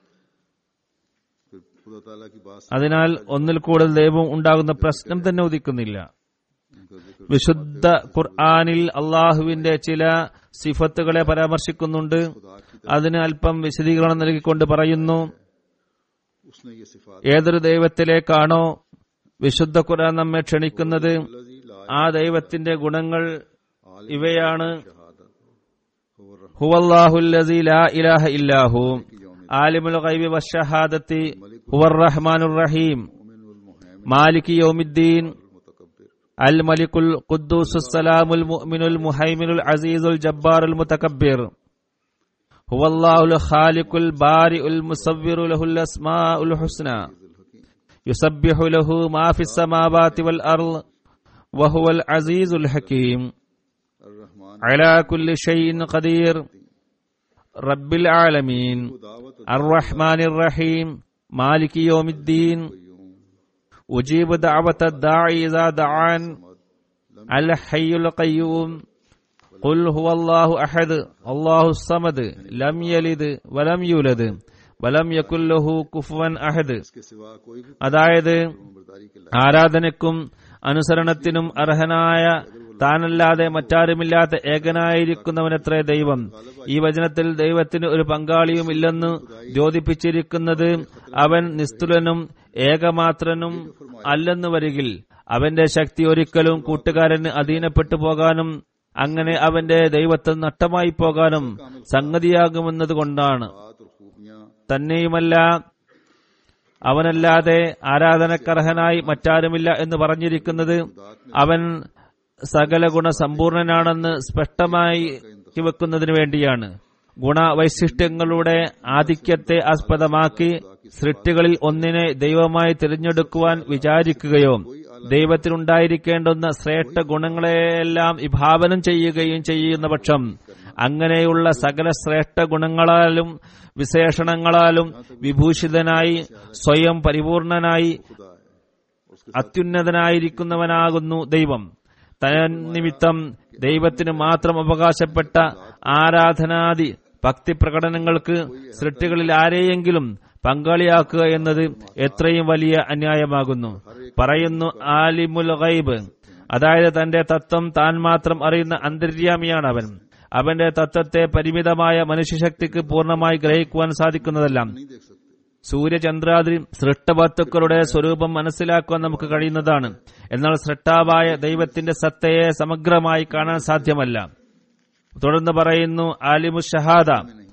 फिर खुदा ताला की बात അതിനാൽ ഒന്നിൽ കൂടുതൽ ദൈവം ഉണ്ടാകുന്ന പ്രശ്നം തന്നെ ഉദിക്കുന്നില്ല उनका जिक्र വിശുദ്ധ ഖുർആാനിൽ അള്ളാഹുവിന്റെ ചില സിഫത്തുകളെ പരാമർശിക്കുന്നുണ്ട് അതിന് അല്പം വിശദീകരണം നൽകിക്കൊണ്ട് പറയുന്നു उसने ये सिफात ഏതൊരു ദൈവത്തിലേക്കാണോ വിശുദ്ധ ഖുർആൻ നമ്മെ ക്ഷണിക്കുന്നത് लजी ला ആ ദൈവത്തിന്റെ ഗുണങ്ങൾ ഇവയാണ് शहादत हुवर ഹുവല്ലാഹുല്ലസി ലാ ഇലാഹ ഇല്ലാഹു ആലിമുൽ ഗൈബി വശഹാദത്തി ഹുവർ റഹ്മാനുർ റഹീം മാലിക് യൗമിദ്ദീൻ मुतकब्बिर അൽ മലിക്കുൽ ഖുദ്ദൂസ് സലാമുൽ മുഅ്മിനുൽ മുഹൈമിനുൽ അസീസുൽ ജബ്ബാറുൽ മുതകബ്ബിർ ഹുവല്ലാഹുൽ ഖാലിഖുൽ ബാരിഉൽ മുസവ്വിറു ലഹുൽ അസ്മാഉൽ ഹുസ്ന യുസബ്ബിഹു ലഹു മാ ഫിസ് സമാവാതി വൽ അർള് വഹുവൽ അസീസുൽ ഹകീം الرحمن على كل شيء قدير رب العالمين दावत الرحمن الرحيم مالك يوم الدين أجيب دعوة الداعي إذا دعان الحي القيوم قل هو الله أحد الله الصمد لم يلد ولم يولد ولم يكن له كفوا أحد इसके सिवा कोई भी അതായത് बरदारी के ആരാധനയ്ക്കും അനുസരണത്തിനും അർഹനായ താനല്ലാതെ മറ്റാരുമില്ലാത്ത ഏകനായിരിക്കുന്നവനത്രേ ദൈവം ഈ വചനത്തിൽ ദൈവത്തിന് ഒരു പങ്കാളിയും ഇല്ലെന്ന് ദ്യോതിപ്പിച്ചിരിക്കുന്നത് അവൻ നിസ്തുലനും ഏകമാത്രനും അല്ലെന്ന് വരികിൽ അവന്റെ ശക്തി ഒരിക്കലും കൂട്ടുകാരന് അധീനപ്പെട്ടു പോകാനും അങ്ങനെ അവന്റെ ദൈവത്വം നഷ്ടമായി പോകാനും സംഗതിയാകുമെന്നതുകൊണ്ടാണ് बात और खूबियां തന്നെയുമല്ല അവനല്ലാതെ ആരാധനക്കർഹനായി മറ്റാരുമില്ല എന്ന് പറഞ്ഞിരിക്കുന്നത് അവൻ സകല ഗുണസമ്പൂർണനാണെന്ന് സ്പഷ്ടമായി വെക്കുന്നതിന് വേണ്ടിയാണ് ഗുണവൈശിഷ്ട്യങ്ങളുടെ ആധിക്യത്തെ ആസ്പദമാക്കി സൃഷ്ടികളിൽ ഒന്നിനെ ദൈവമായി തിരഞ്ഞെടുക്കുവാൻ വിചാരിക്കുകയോ ദൈവത്തിനുണ്ടായിരിക്കേണ്ടുന്ന ശ്രേഷ്ഠ ഗുണങ്ങളെല്ലാം വിഭാവനം ചെയ്യുകയും ചെയ്യുന്ന പക്ഷം അങ്ങനെയുള്ള സകല ശ്രേഷ്ഠ ഗുണങ്ങളാലും വിശേഷണങ്ങളാലും വിഭൂഷിതനായി സ്വയം പരിപൂർണനായി खुदा है उसके അത്യുന്നതനായിരിക്കുന്നവനാകുന്നു ദൈവം തന്നിമിത്തം ദൈവത്തിന് മാത്രം അവകാശപ്പെട്ട ആരാധനാദി ഭക്തി പ്രകടനങ്ങൾക്ക് സൃഷ്ടികളിൽ ആരെയെങ്കിലും പങ്കാളിയാക്കുക എന്നത് എത്രയും വലിയ അന്യായമാകുന്നു പറയുന്നു ആലിമുൽ ഗൈബ് അതായത് തന്റെ തത്വം താൻ മാത്രം അറിയുന്ന അന്തര്യാമിയാണ് അവൻ അവന്റെ തത്വത്തെ പരിമിതമായ മനുഷ്യശക്തിക്ക് പൂർണ്ണമായി ഗ്രഹിക്കുവാൻ സാധിക്കുന്നതല്ല नहीं देख सकते സൂര്യചന്ദ്രാദ്രി സൃഷ്ടവസ്തുക്കളുടെ സ്വരൂപം മനസ്സിലാക്കുവാൻ നമുക്ക് കഴിയുന്നതാണ് എന്നാൽ സൃഷ്ടാവായ ദൈവത്തിന്റെ സത്തയെ സമഗ്രമായി കാണാൻ സാധ്യമല്ല തുടർന്ന് പറയുന്നു ആലിമു ഷഹാദ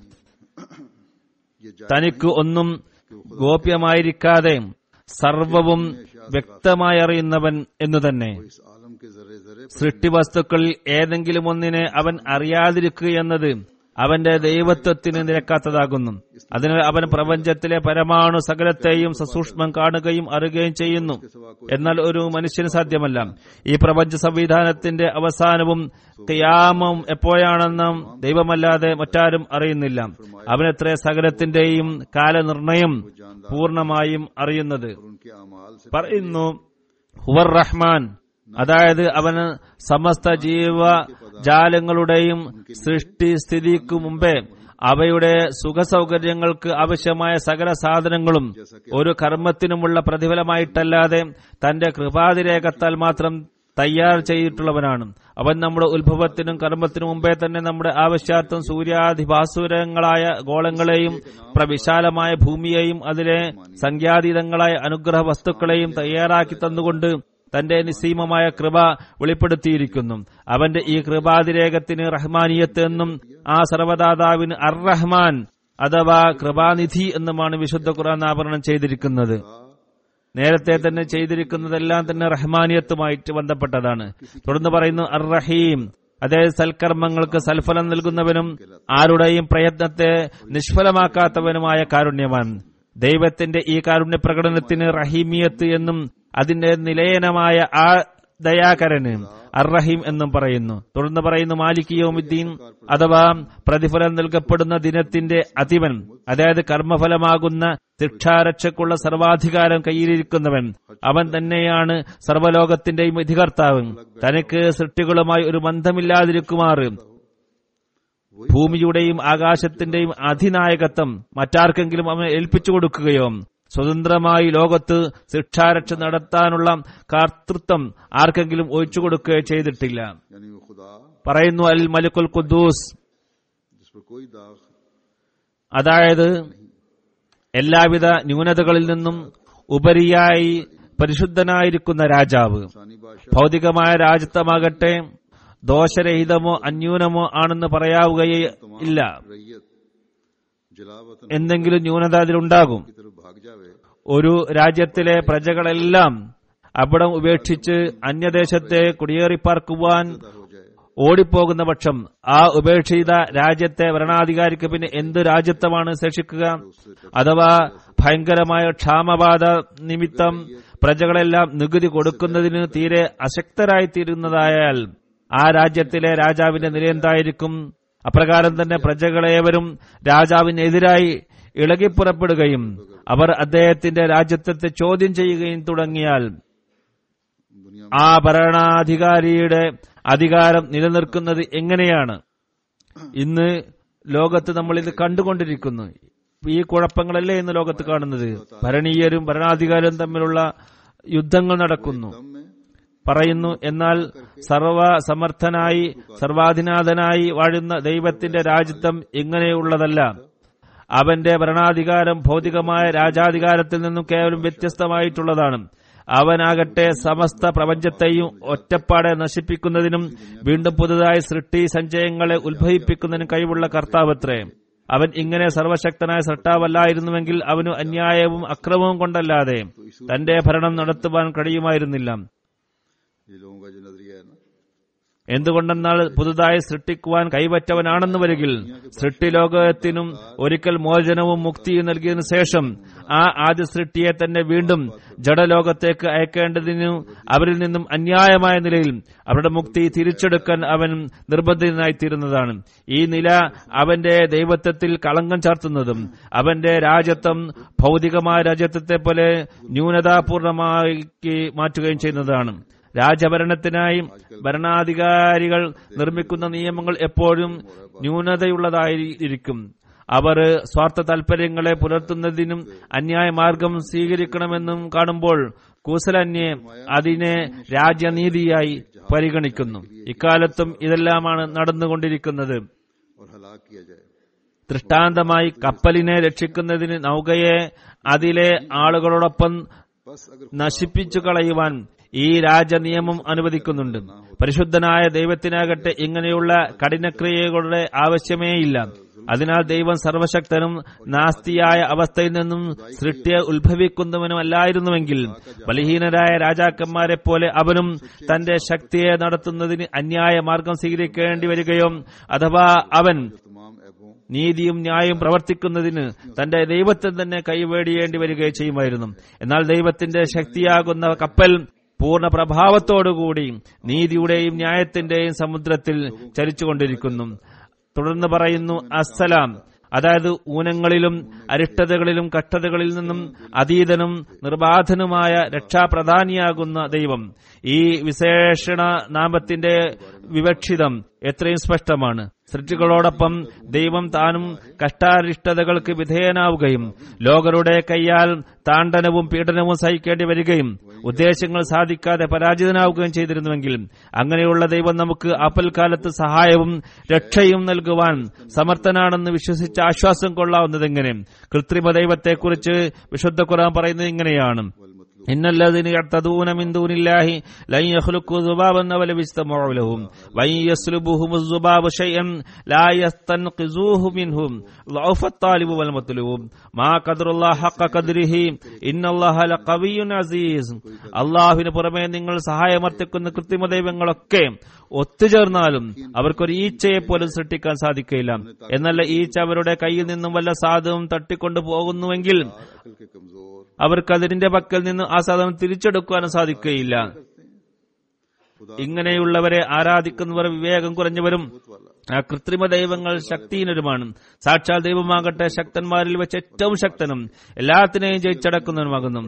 ये जा തനിക്ക് ഒന്നും ഗോപ്യമായിരിക്കാതെ സർവവും വ്യക്തമായി അറിയുന്നവൻ എന്നു തന്നെ इस आलम के जरे जरे पर സൃഷ്ടിവസ്തുക്കളിൽ ഏതെങ്കിലും ഒന്നിനെ അവൻ അറിയാതിരിക്കുക എന്നത് അവന്റെ ദൈവത്വത്തിന് നിരക്കാത്തതാകുന്നു അതിനാൽ അവൻ പ്രപഞ്ചത്തിലെ പരമാണു സകലത്തെയും സസൂക്ഷ്മം കാണുകയും അറിയുകയും ചെയ്യുന്നു എന്നാൽ ഒരു മനുഷ്യന് സാധ്യമല്ല ഈ പ്രപഞ്ച സംവിധാനത്തിന്റെ അവസാനവും ക്യാമം എപ്പോഴാണെന്നും ദൈവമല്ലാതെ മറ്റാരും അറിയുന്നില്ല അവനത്ര സകലത്തിന്റെയും കാലനിർണയം പൂർണ്ണമായും അറിയുന്നത് उनके अमाल से പറയുന്നു ഹുവർ റഹ്മാൻ അതായത് അവന് സമസ്ത ജീവജാലങ്ങളുടെയും സൃഷ്ടി സ്ഥിതിക്കു മുമ്പേ അവയുടെ സുഖസൗകര്യങ്ങൾക്ക് ആവശ്യമായ സകല സാധനങ്ങളും ഒരു കർമ്മത്തിനുമുള്ള പ്രതിഫലമായിട്ടല്ലാതെ തന്റെ കൃപാതിരേഖത്താൽ മാത്രം തയ്യാർ ചെയ്തിട്ടുള്ളവനാണ് അവൻ നമ്മുടെ ഉത്ഭവത്തിനും കർമ്മത്തിനും മുമ്പേ തന്നെ നമ്മുടെ ആവശ്യാർത്ഥം സൂര്യാധിഭാസുരങ്ങളായ ഗോളങ്ങളെയും പ്രവിശാലമായ ഭൂമിയെയും അതിലെ സംഖ്യാതീതങ്ങളായ അനുഗ്രഹ വസ്തുക്കളെയും തയ്യാറാക്കി തന്നുകൊണ്ട് തന്റെ നിസ്സീമമായ കൃപ വെളിപ്പെടുത്തിയിരിക്കുന്നു അവന്റെ ഈ കൃപാതിരേഖത്തിന് റഹ്മാനിയത്ത് എന്നും ആ സർവദാതാവിന് അർ റഹ്മാൻ അഥവാ കൃപാനിധി എന്നുമാണ് വിശുദ്ധ ഖുർആൻ ആവരണം ചെയ്തിരിക്കുന്നത് നേരത്തെ തന്നെ ചെയ്തിരിക്കുന്നതെല്ലാം തന്നെ റഹ്മാനിയത്തുമായിട്ട് ബന്ധപ്പെട്ടതാണ് തുടർന്ന് പറയുന്നു അർ റഹീം അതായത് സൽക്കർമ്മങ്ങൾക്ക് സൽഫലം നൽകുന്നവനും ആരുടെയും പ്രയത്നത്തെ നിഷ്ഫലമാക്കാത്തവനുമായ കാരുണ്യവാൻ ദൈവത്തിന്റെ ഈ കാരുണ്യ പ്രകടനത്തിന് റഹീമിയത്ത് എന്നും അതിന്റെ നിലയനമായ ആ ദയാകരന് അർറഹീം എന്നും പറയുന്നു തുടർന്ന് പറയുന്നു മാലിക് യോമുദ്ദീൻ അഥവാ പ്രതിഫലം നൽകപ്പെടുന്ന ദിനത്തിന്റെ അധിപൻ അതായത് കർമ്മഫലമാകുന്ന ശിക്ഷാരക്ഷക്കുള്ള സർവാധികാരം കയ്യിലിരിക്കുന്നവൻ അവൻ തന്നെയാണ് സർവ്വലോകത്തിന്റെയും വിധികർത്താവ് തനിക്ക് സൃഷ്ടികളുമായി ഒരു ബന്ധമില്ലാതിരിക്കുമാറ് ഭൂമിയുടെയും ആകാശത്തിന്റെയും അധിനായകത്വം മറ്റാർക്കെങ്കിലും അവൻ ഏൽപ്പിച്ചു കൊടുക്കുകയോ സ്വതന്ത്രമായി ലോകത്ത് ശിക്ഷാരക്ഷ നടത്താനുള്ള കർത്തൃത്വം ആർക്കെങ്കിലും ഒഴിച്ചു കൊടുക്കുകയോ ചെയ്തിട്ടില്ല यानी वो खुदा പറയുന്നു അൽ മലിക്കുൽ ഖുദ്ദൂസ് जिस पर कोई दाग അതായത് എല്ലാവിധ ന്യൂനതകളിൽ നിന്നും ഉപരിയായി പരിശുദ്ധനായിരിക്കുന്ന രാജാവ് सानी बादशाह ഭൗതികമായ രാജ്യത്വമാകട്ടെ ദോഷരഹിതമോ അന്യൂനമോ ആണെന്ന് പറയാവുകയേ ഇല്ല रैयत जलावतन എന്തെങ്കിലും ന്യൂനത അതിലുണ്ടാകും की तरफ भाग जावे ഒരു രാജ്യത്തിലെ പ്രജകളെല്ലാം അവിടം ഉപേക്ഷിച്ച് അന്യദേശത്തെ കുടിയേറിപ്പാർക്കുവാൻ हो जाए ഓടിപ്പോകുന്ന പക്ഷം ആ ഉപേക്ഷിത രാജ്യത്തെ ഭരണാധികാരിക്ക് പിന്നെ എന്ത് രാജ്യത്വമാണ് ശേഷിക്കുക അഥവാ ഭയങ്കരമായ ക്ഷാമബാധ നിമിത്തം പ്രജകളെല്ലാം നികുതി കൊടുക്കുന്നതിന് തീരെ അശക്തരായിത്തീരുന്നതായാൽ ആ രാജ്യത്തിലെ രാജാവിന്റെ നില എന്തായിരിക്കും അപ്രകാരം തന്നെ പ്രജകളേവരും രാജാവിനെതിരായി ഇളകിപ്പുറപ്പെടുകയും അവർ അദ്ദേഹത്തിന്റെ രാജ്യത്വത്തെ ചോദ്യം ചെയ്യുകയും തുടങ്ങിയാൽ दुनिया ആ ഭരണാധികാരിയുടെ അധികാരം നിലനിൽക്കുന്നത് എങ്ങനെയാണ് ഇന്ന് ലോകത്ത് നമ്മൾ ഇത് കണ്ടുകൊണ്ടിരിക്കുന്നു ഈ കുഴപ്പങ്ങളല്ലേ ഇന്ന് ലോകത്ത് കാണുന്നത് ഭരണീയരും ഭരണാധികാരിയും തമ്മിലുള്ള യുദ്ധങ്ങൾ നടക്കുന്നു दम में പറയുന്നു എന്നാൽ സർവ സമർത്ഥനായി സർവാധിനാഥനായി വാഴുന്ന ദൈവത്തിന്റെ രാജ്യത്വം ഇങ്ങനെയുള്ളതല്ല അവന്റെ ഭരണാധികാരം ഭൗതികമായ രാജാധികാരത്തിൽ നിന്നും കേവലം വ്യത്യസ്തമായിട്ടുള്ളതാണ് അവനാകട്ടെ സമസ്ത പ്രപഞ്ചത്തെയും ഒറ്റപ്പാടെ നശിപ്പിക്കുന്നതിനും വീണ്ടും പുതുതായി സൃഷ്ടി സഞ്ചയങ്ങളെ ഉത്ഭവിപ്പിക്കുന്നതിനും കഴിവുള്ള കർത്താവത്രേ അവൻ ഇങ്ങനെ സർവശക്തനായ സൃഷ്ടാവല്ലായിരുന്നുവെങ്കിൽ അവനു അന്യായവും അക്രമവും കൊണ്ടല്ലാതെ തന്റെ ഭരണം നടത്തുവാൻ കഴിയുമായിരുന്നില്ല ये लोगों का जो नजरिया है ना എന്തുകൊണ്ടെന്നാൽ പുതുതായി സൃഷ്ടിക്കുവാൻ കൈവറ്റവനാണെന്ന് വരികിൽ സൃഷ്ടിലോകത്തിനും ഒരിക്കൽ മോചനവും മുക്തിയും നൽകിയതിനു ശേഷം ആ ആദ്യ സൃഷ്ടിയെ തന്നെ വീണ്ടും ജഡലോകത്തേക്ക് അയക്കേണ്ടതിനു അവരിൽ നിന്നും അന്യായമായ നിലയിൽ അവരുടെ മുക്തി തിരിച്ചെടുക്കാൻ അവൻ നിർബന്ധിതനായിത്തീരുന്നതാണ് ഈ നില അവന്റെ ദൈവത്വത്തിൽ കളങ്കം ചാർത്തുന്നതും അവന്റെ രാജ്യത്വം ഭൗതികമായ രാജ്യത്വത്തെ പോലെ ന്യൂനതാപൂർണമാക്കി മാറ്റുകയും ചെയ്യുന്നതാണ് രാജഭരണത്തിനായി ഭരണാധികാരികൾ നിർമ്മിക്കുന്ന നിയമങ്ങൾ എപ്പോഴും ന്യൂനതയുള്ളതായിരിക്കും അവർ സ്വാർത്ഥ താൽപര്യങ്ങളെ പുലർത്തുന്നതിനും അന്യായ മാർഗം സ്വീകരിക്കണമെന്നും കാണുമ്പോൾ കൂസലന്യെ അതിനെ രാജ്യനീതിയായി പരിഗണിക്കുന്നു ഇക്കാലത്തും ഇതെല്ലാമാണ് നടന്നുകൊണ്ടിരിക്കുന്നത് और हलाक किया जाए ദൃഷ്ടാന്തമായി കപ്പലിനെ രക്ഷിക്കുന്നതിന് നൗകയെ അതിലെ ആളുകളോടൊപ്പം बस अगर നശിപ്പിച്ചു കളയുവാൻ ഈ രാജനിയമം അനുവദിക്കുന്നുണ്ട് പരിശുദ്ധനായ ദൈവത്തിനാകട്ടെ ഇങ്ങനെയുള്ള കഠിനക്രിയകളുടെ ആവശ്യമേയില്ല അതിനാൽ ദൈവം സർവശക്തനും നാസ്തിയായ അവസ്ഥയിൽ നിന്നും സൃഷ്ടിയെ ഉത്ഭവിക്കുന്നവനുമല്ലായിരുന്നുവെങ്കിൽ ബലഹീനരായ രാജാക്കന്മാരെ പോലെ അവനും തന്റെ ശക്തിയെ നടത്തുന്നതിന് അന്യായ മാർഗം സ്വീകരിക്കേണ്ടി വരികയോ അഥവാ അവൻ तमाम ऐबों നീതിയും ന്യായവും പ്രവർത്തിക്കുന്നതിന് തന്റെ ദൈവത്തെ തന്നെ കൈവേടിയേണ്ടി വരികയും ചെയ്യുമായിരുന്നു എന്നാൽ ദൈവത്തിന്റെ ശക്തിയാകുന്ന കപ്പൽ പൂർണ്ണ പ്രഭാവത്തോടുകൂടി നീതിയുടെയും ന്യായത്തിന്റെയും സമുദ്രത്തിൽ ചലിച്ചുകൊണ്ടിരിക്കുന്നു തുടർന്ന് പറയുന്നു അസ്സലാം അതായത് ഊനങ്ങളിലും അരിഷ്ടതകളിലും കഷ്ടതകളിൽ നിന്നും അതീതനും നിർബാധനുമായ രക്ഷാപ്രധാനിയാകുന്ന ദൈവം ഈ വിശേഷണ നാമത്തിന്റെ വിവക്ഷിതം എത്രയും സ്പഷ്ടമാണ് സൃഷ്ടികളോടൊപ്പം ദൈവം താനും കഷ്ടാരിഷ്ടതകൾക്ക് വിധേയനാവുകയും ലോകരുടെ കൈയാൽ താണ്ഡനവും പീഡനവും സഹിക്കേണ്ടി വരികയും ഉദ്ദേശങ്ങൾ സാധിക്കാതെ പരാജിതനാവുകയും ചെയ്തിരുന്നുവെങ്കിൽ അങ്ങനെയുള്ള ദൈവം നമുക്ക് അപ്പൽക്കാലത്ത് സഹായവും രക്ഷയും നൽകുവാൻ സമർത്ഥനാണെന്ന് വിശ്വസിച്ച് ആശ്വാസം കൊള്ളാവുന്നതെങ്ങനെ കൃത്രിമ ദൈവത്തെക്കുറിച്ച് വിശുദ്ധ ഖുർആൻ പറയുന്നത് ഇങ്ങനെയാണ് إن الذين يعتدون من دون الله لن يخلقوا ذبابا ولو اجتمعوا له وإن يسلبهم الذباب شيئا لا يستنقذوه منهم ضعف الطالب والمطلوب ما قدر الله حق قدره إن الله لقوي عزيز അള്ളാഹുവിന് പുറമെ നിങ്ങൾ സഹായമർത്ഥിക്കുന്ന കൃത്രിമ ദൈവങ്ങളൊക്കെ ഒത്തുചേർന്നാലും അവർക്കൊരു ഈച്ചയെ പോലും സൃഷ്ടിക്കാൻ സാധിക്കില്ല എന്നല്ല ഈച്ച അവരുടെ കയ്യിൽ നിന്നും വല്ല സാധനവും തട്ടിക്കൊണ്ടു പോകുന്നുവെങ്കിൽ अकल के कमजोर അവർക്ക് അതിന്റെ പക്കൽ നിന്ന് ആ സാധനം തിരിച്ചെടുക്കുവാനും സാധിക്കുകയില്ല ഇങ്ങനെയുള്ളവരെ ആരാധിക്കുന്നവർ വിവേകം കുറഞ്ഞവരും ആ കൃത്രിമ ദൈവങ്ങൾ ശക്തിഹീനരുമാണ് സാക്ഷാൽ ദൈവമാകട്ടെ ശക്തന്മാരിൽ വെച്ച് ഏറ്റവും ശക്തനും എല്ലാത്തിനെയും ജയിച്ചടക്കുന്നവനുമാകുന്നു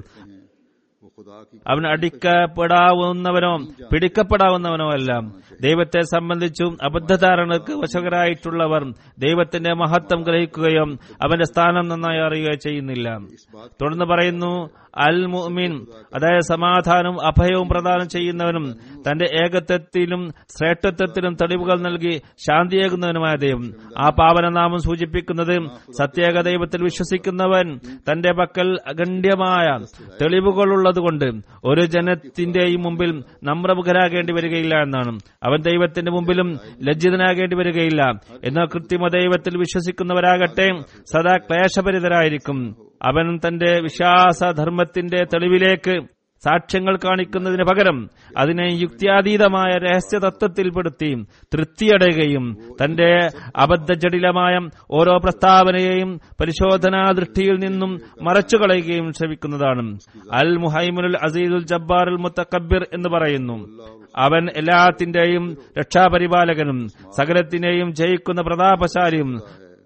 वो खुदा की അവൻ അടിക്കപ്പെടാവുന്നവനോ പിടിക്കപ്പെടാവുന്നവനോ അല്ല ദൈവത്തെ സംബന്ധിച്ചും അബദ്ധധാരണക്ക് വശകരായിട്ടുള്ളവർ ദൈവത്തിന്റെ മഹത്വം ഗ്രഹിക്കുകയോ അവന്റെ സ്ഥാനം നന്നായി അറിയുകയോ ചെയ്യുന്നില്ല തുടർന്ന് പറയുന്നു അൽ മുഅ്മിൻ അതായത് സമാധാനവും അഭയവും പ്രദാനം ചെയ്യുന്നവനും തന്റെ ഏകത്വത്തിലും ശ്രേഷ്ഠത്വത്തിലും തെളിവുകൾ നൽകി ശാന്തിയേകുന്നവനുമായ ദൈവം ആ പാവനനാമം സൂചിപ്പിക്കുന്നത് സത്യേക ദൈവത്തിൽ വിശ്വസിക്കുന്നവൻ തന്റെ പക്കൽ അഗണ്യമായ തെളിവുകളുള്ളതുകൊണ്ട് ഒരു ജനത്തിന്റെയും മുമ്പിൽ നമ്രമുഖരാകേണ്ടി വരികയില്ല എന്നാണ് അവൻ ദൈവത്തിന്റെ മുമ്പിലും ലജ്ജിതനാകേണ്ടി വരികയില്ല എന്നാൽ കൃത്രിമ ദൈവത്തിൽ വിശ്വസിക്കുന്നവരാകട്ടെ സദാ ക്ലേശപരിതരായിരിക്കും അവൻ തന്റെ വിശ്വാസധർമ്മത്തിന്റെ തെളിവിലേക്ക് സാക്ഷ്യങ്ങൾ കാണിക്കുന്നതിന് പകരം അതിനെ യുക്തിയാതീതമായ രഹസ്യ തത്വത്തിൽപ്പെടുത്തി തൃപ്തിയടയുകയും തന്റെ അബദ്ധജടിലമായ ഓരോ പ്രസ്താവനയെയും പരിശോധനാ ദൃഷ്ടിയിൽ നിന്നും മറച്ചുകളയുകയും ശ്രമിക്കുന്നതാണ് അൽ മുഹൈമുൽ അസീദുൽ ജബ്ബാറുൽ മുത്തക്കബിർ എന്ന് പറയുന്നു അവൻ എല്ലാത്തിന്റെയും രക്ഷാപരിപാലകനും സകലത്തിനെയും ജയിക്കുന്ന പ്രതാപശാലിയും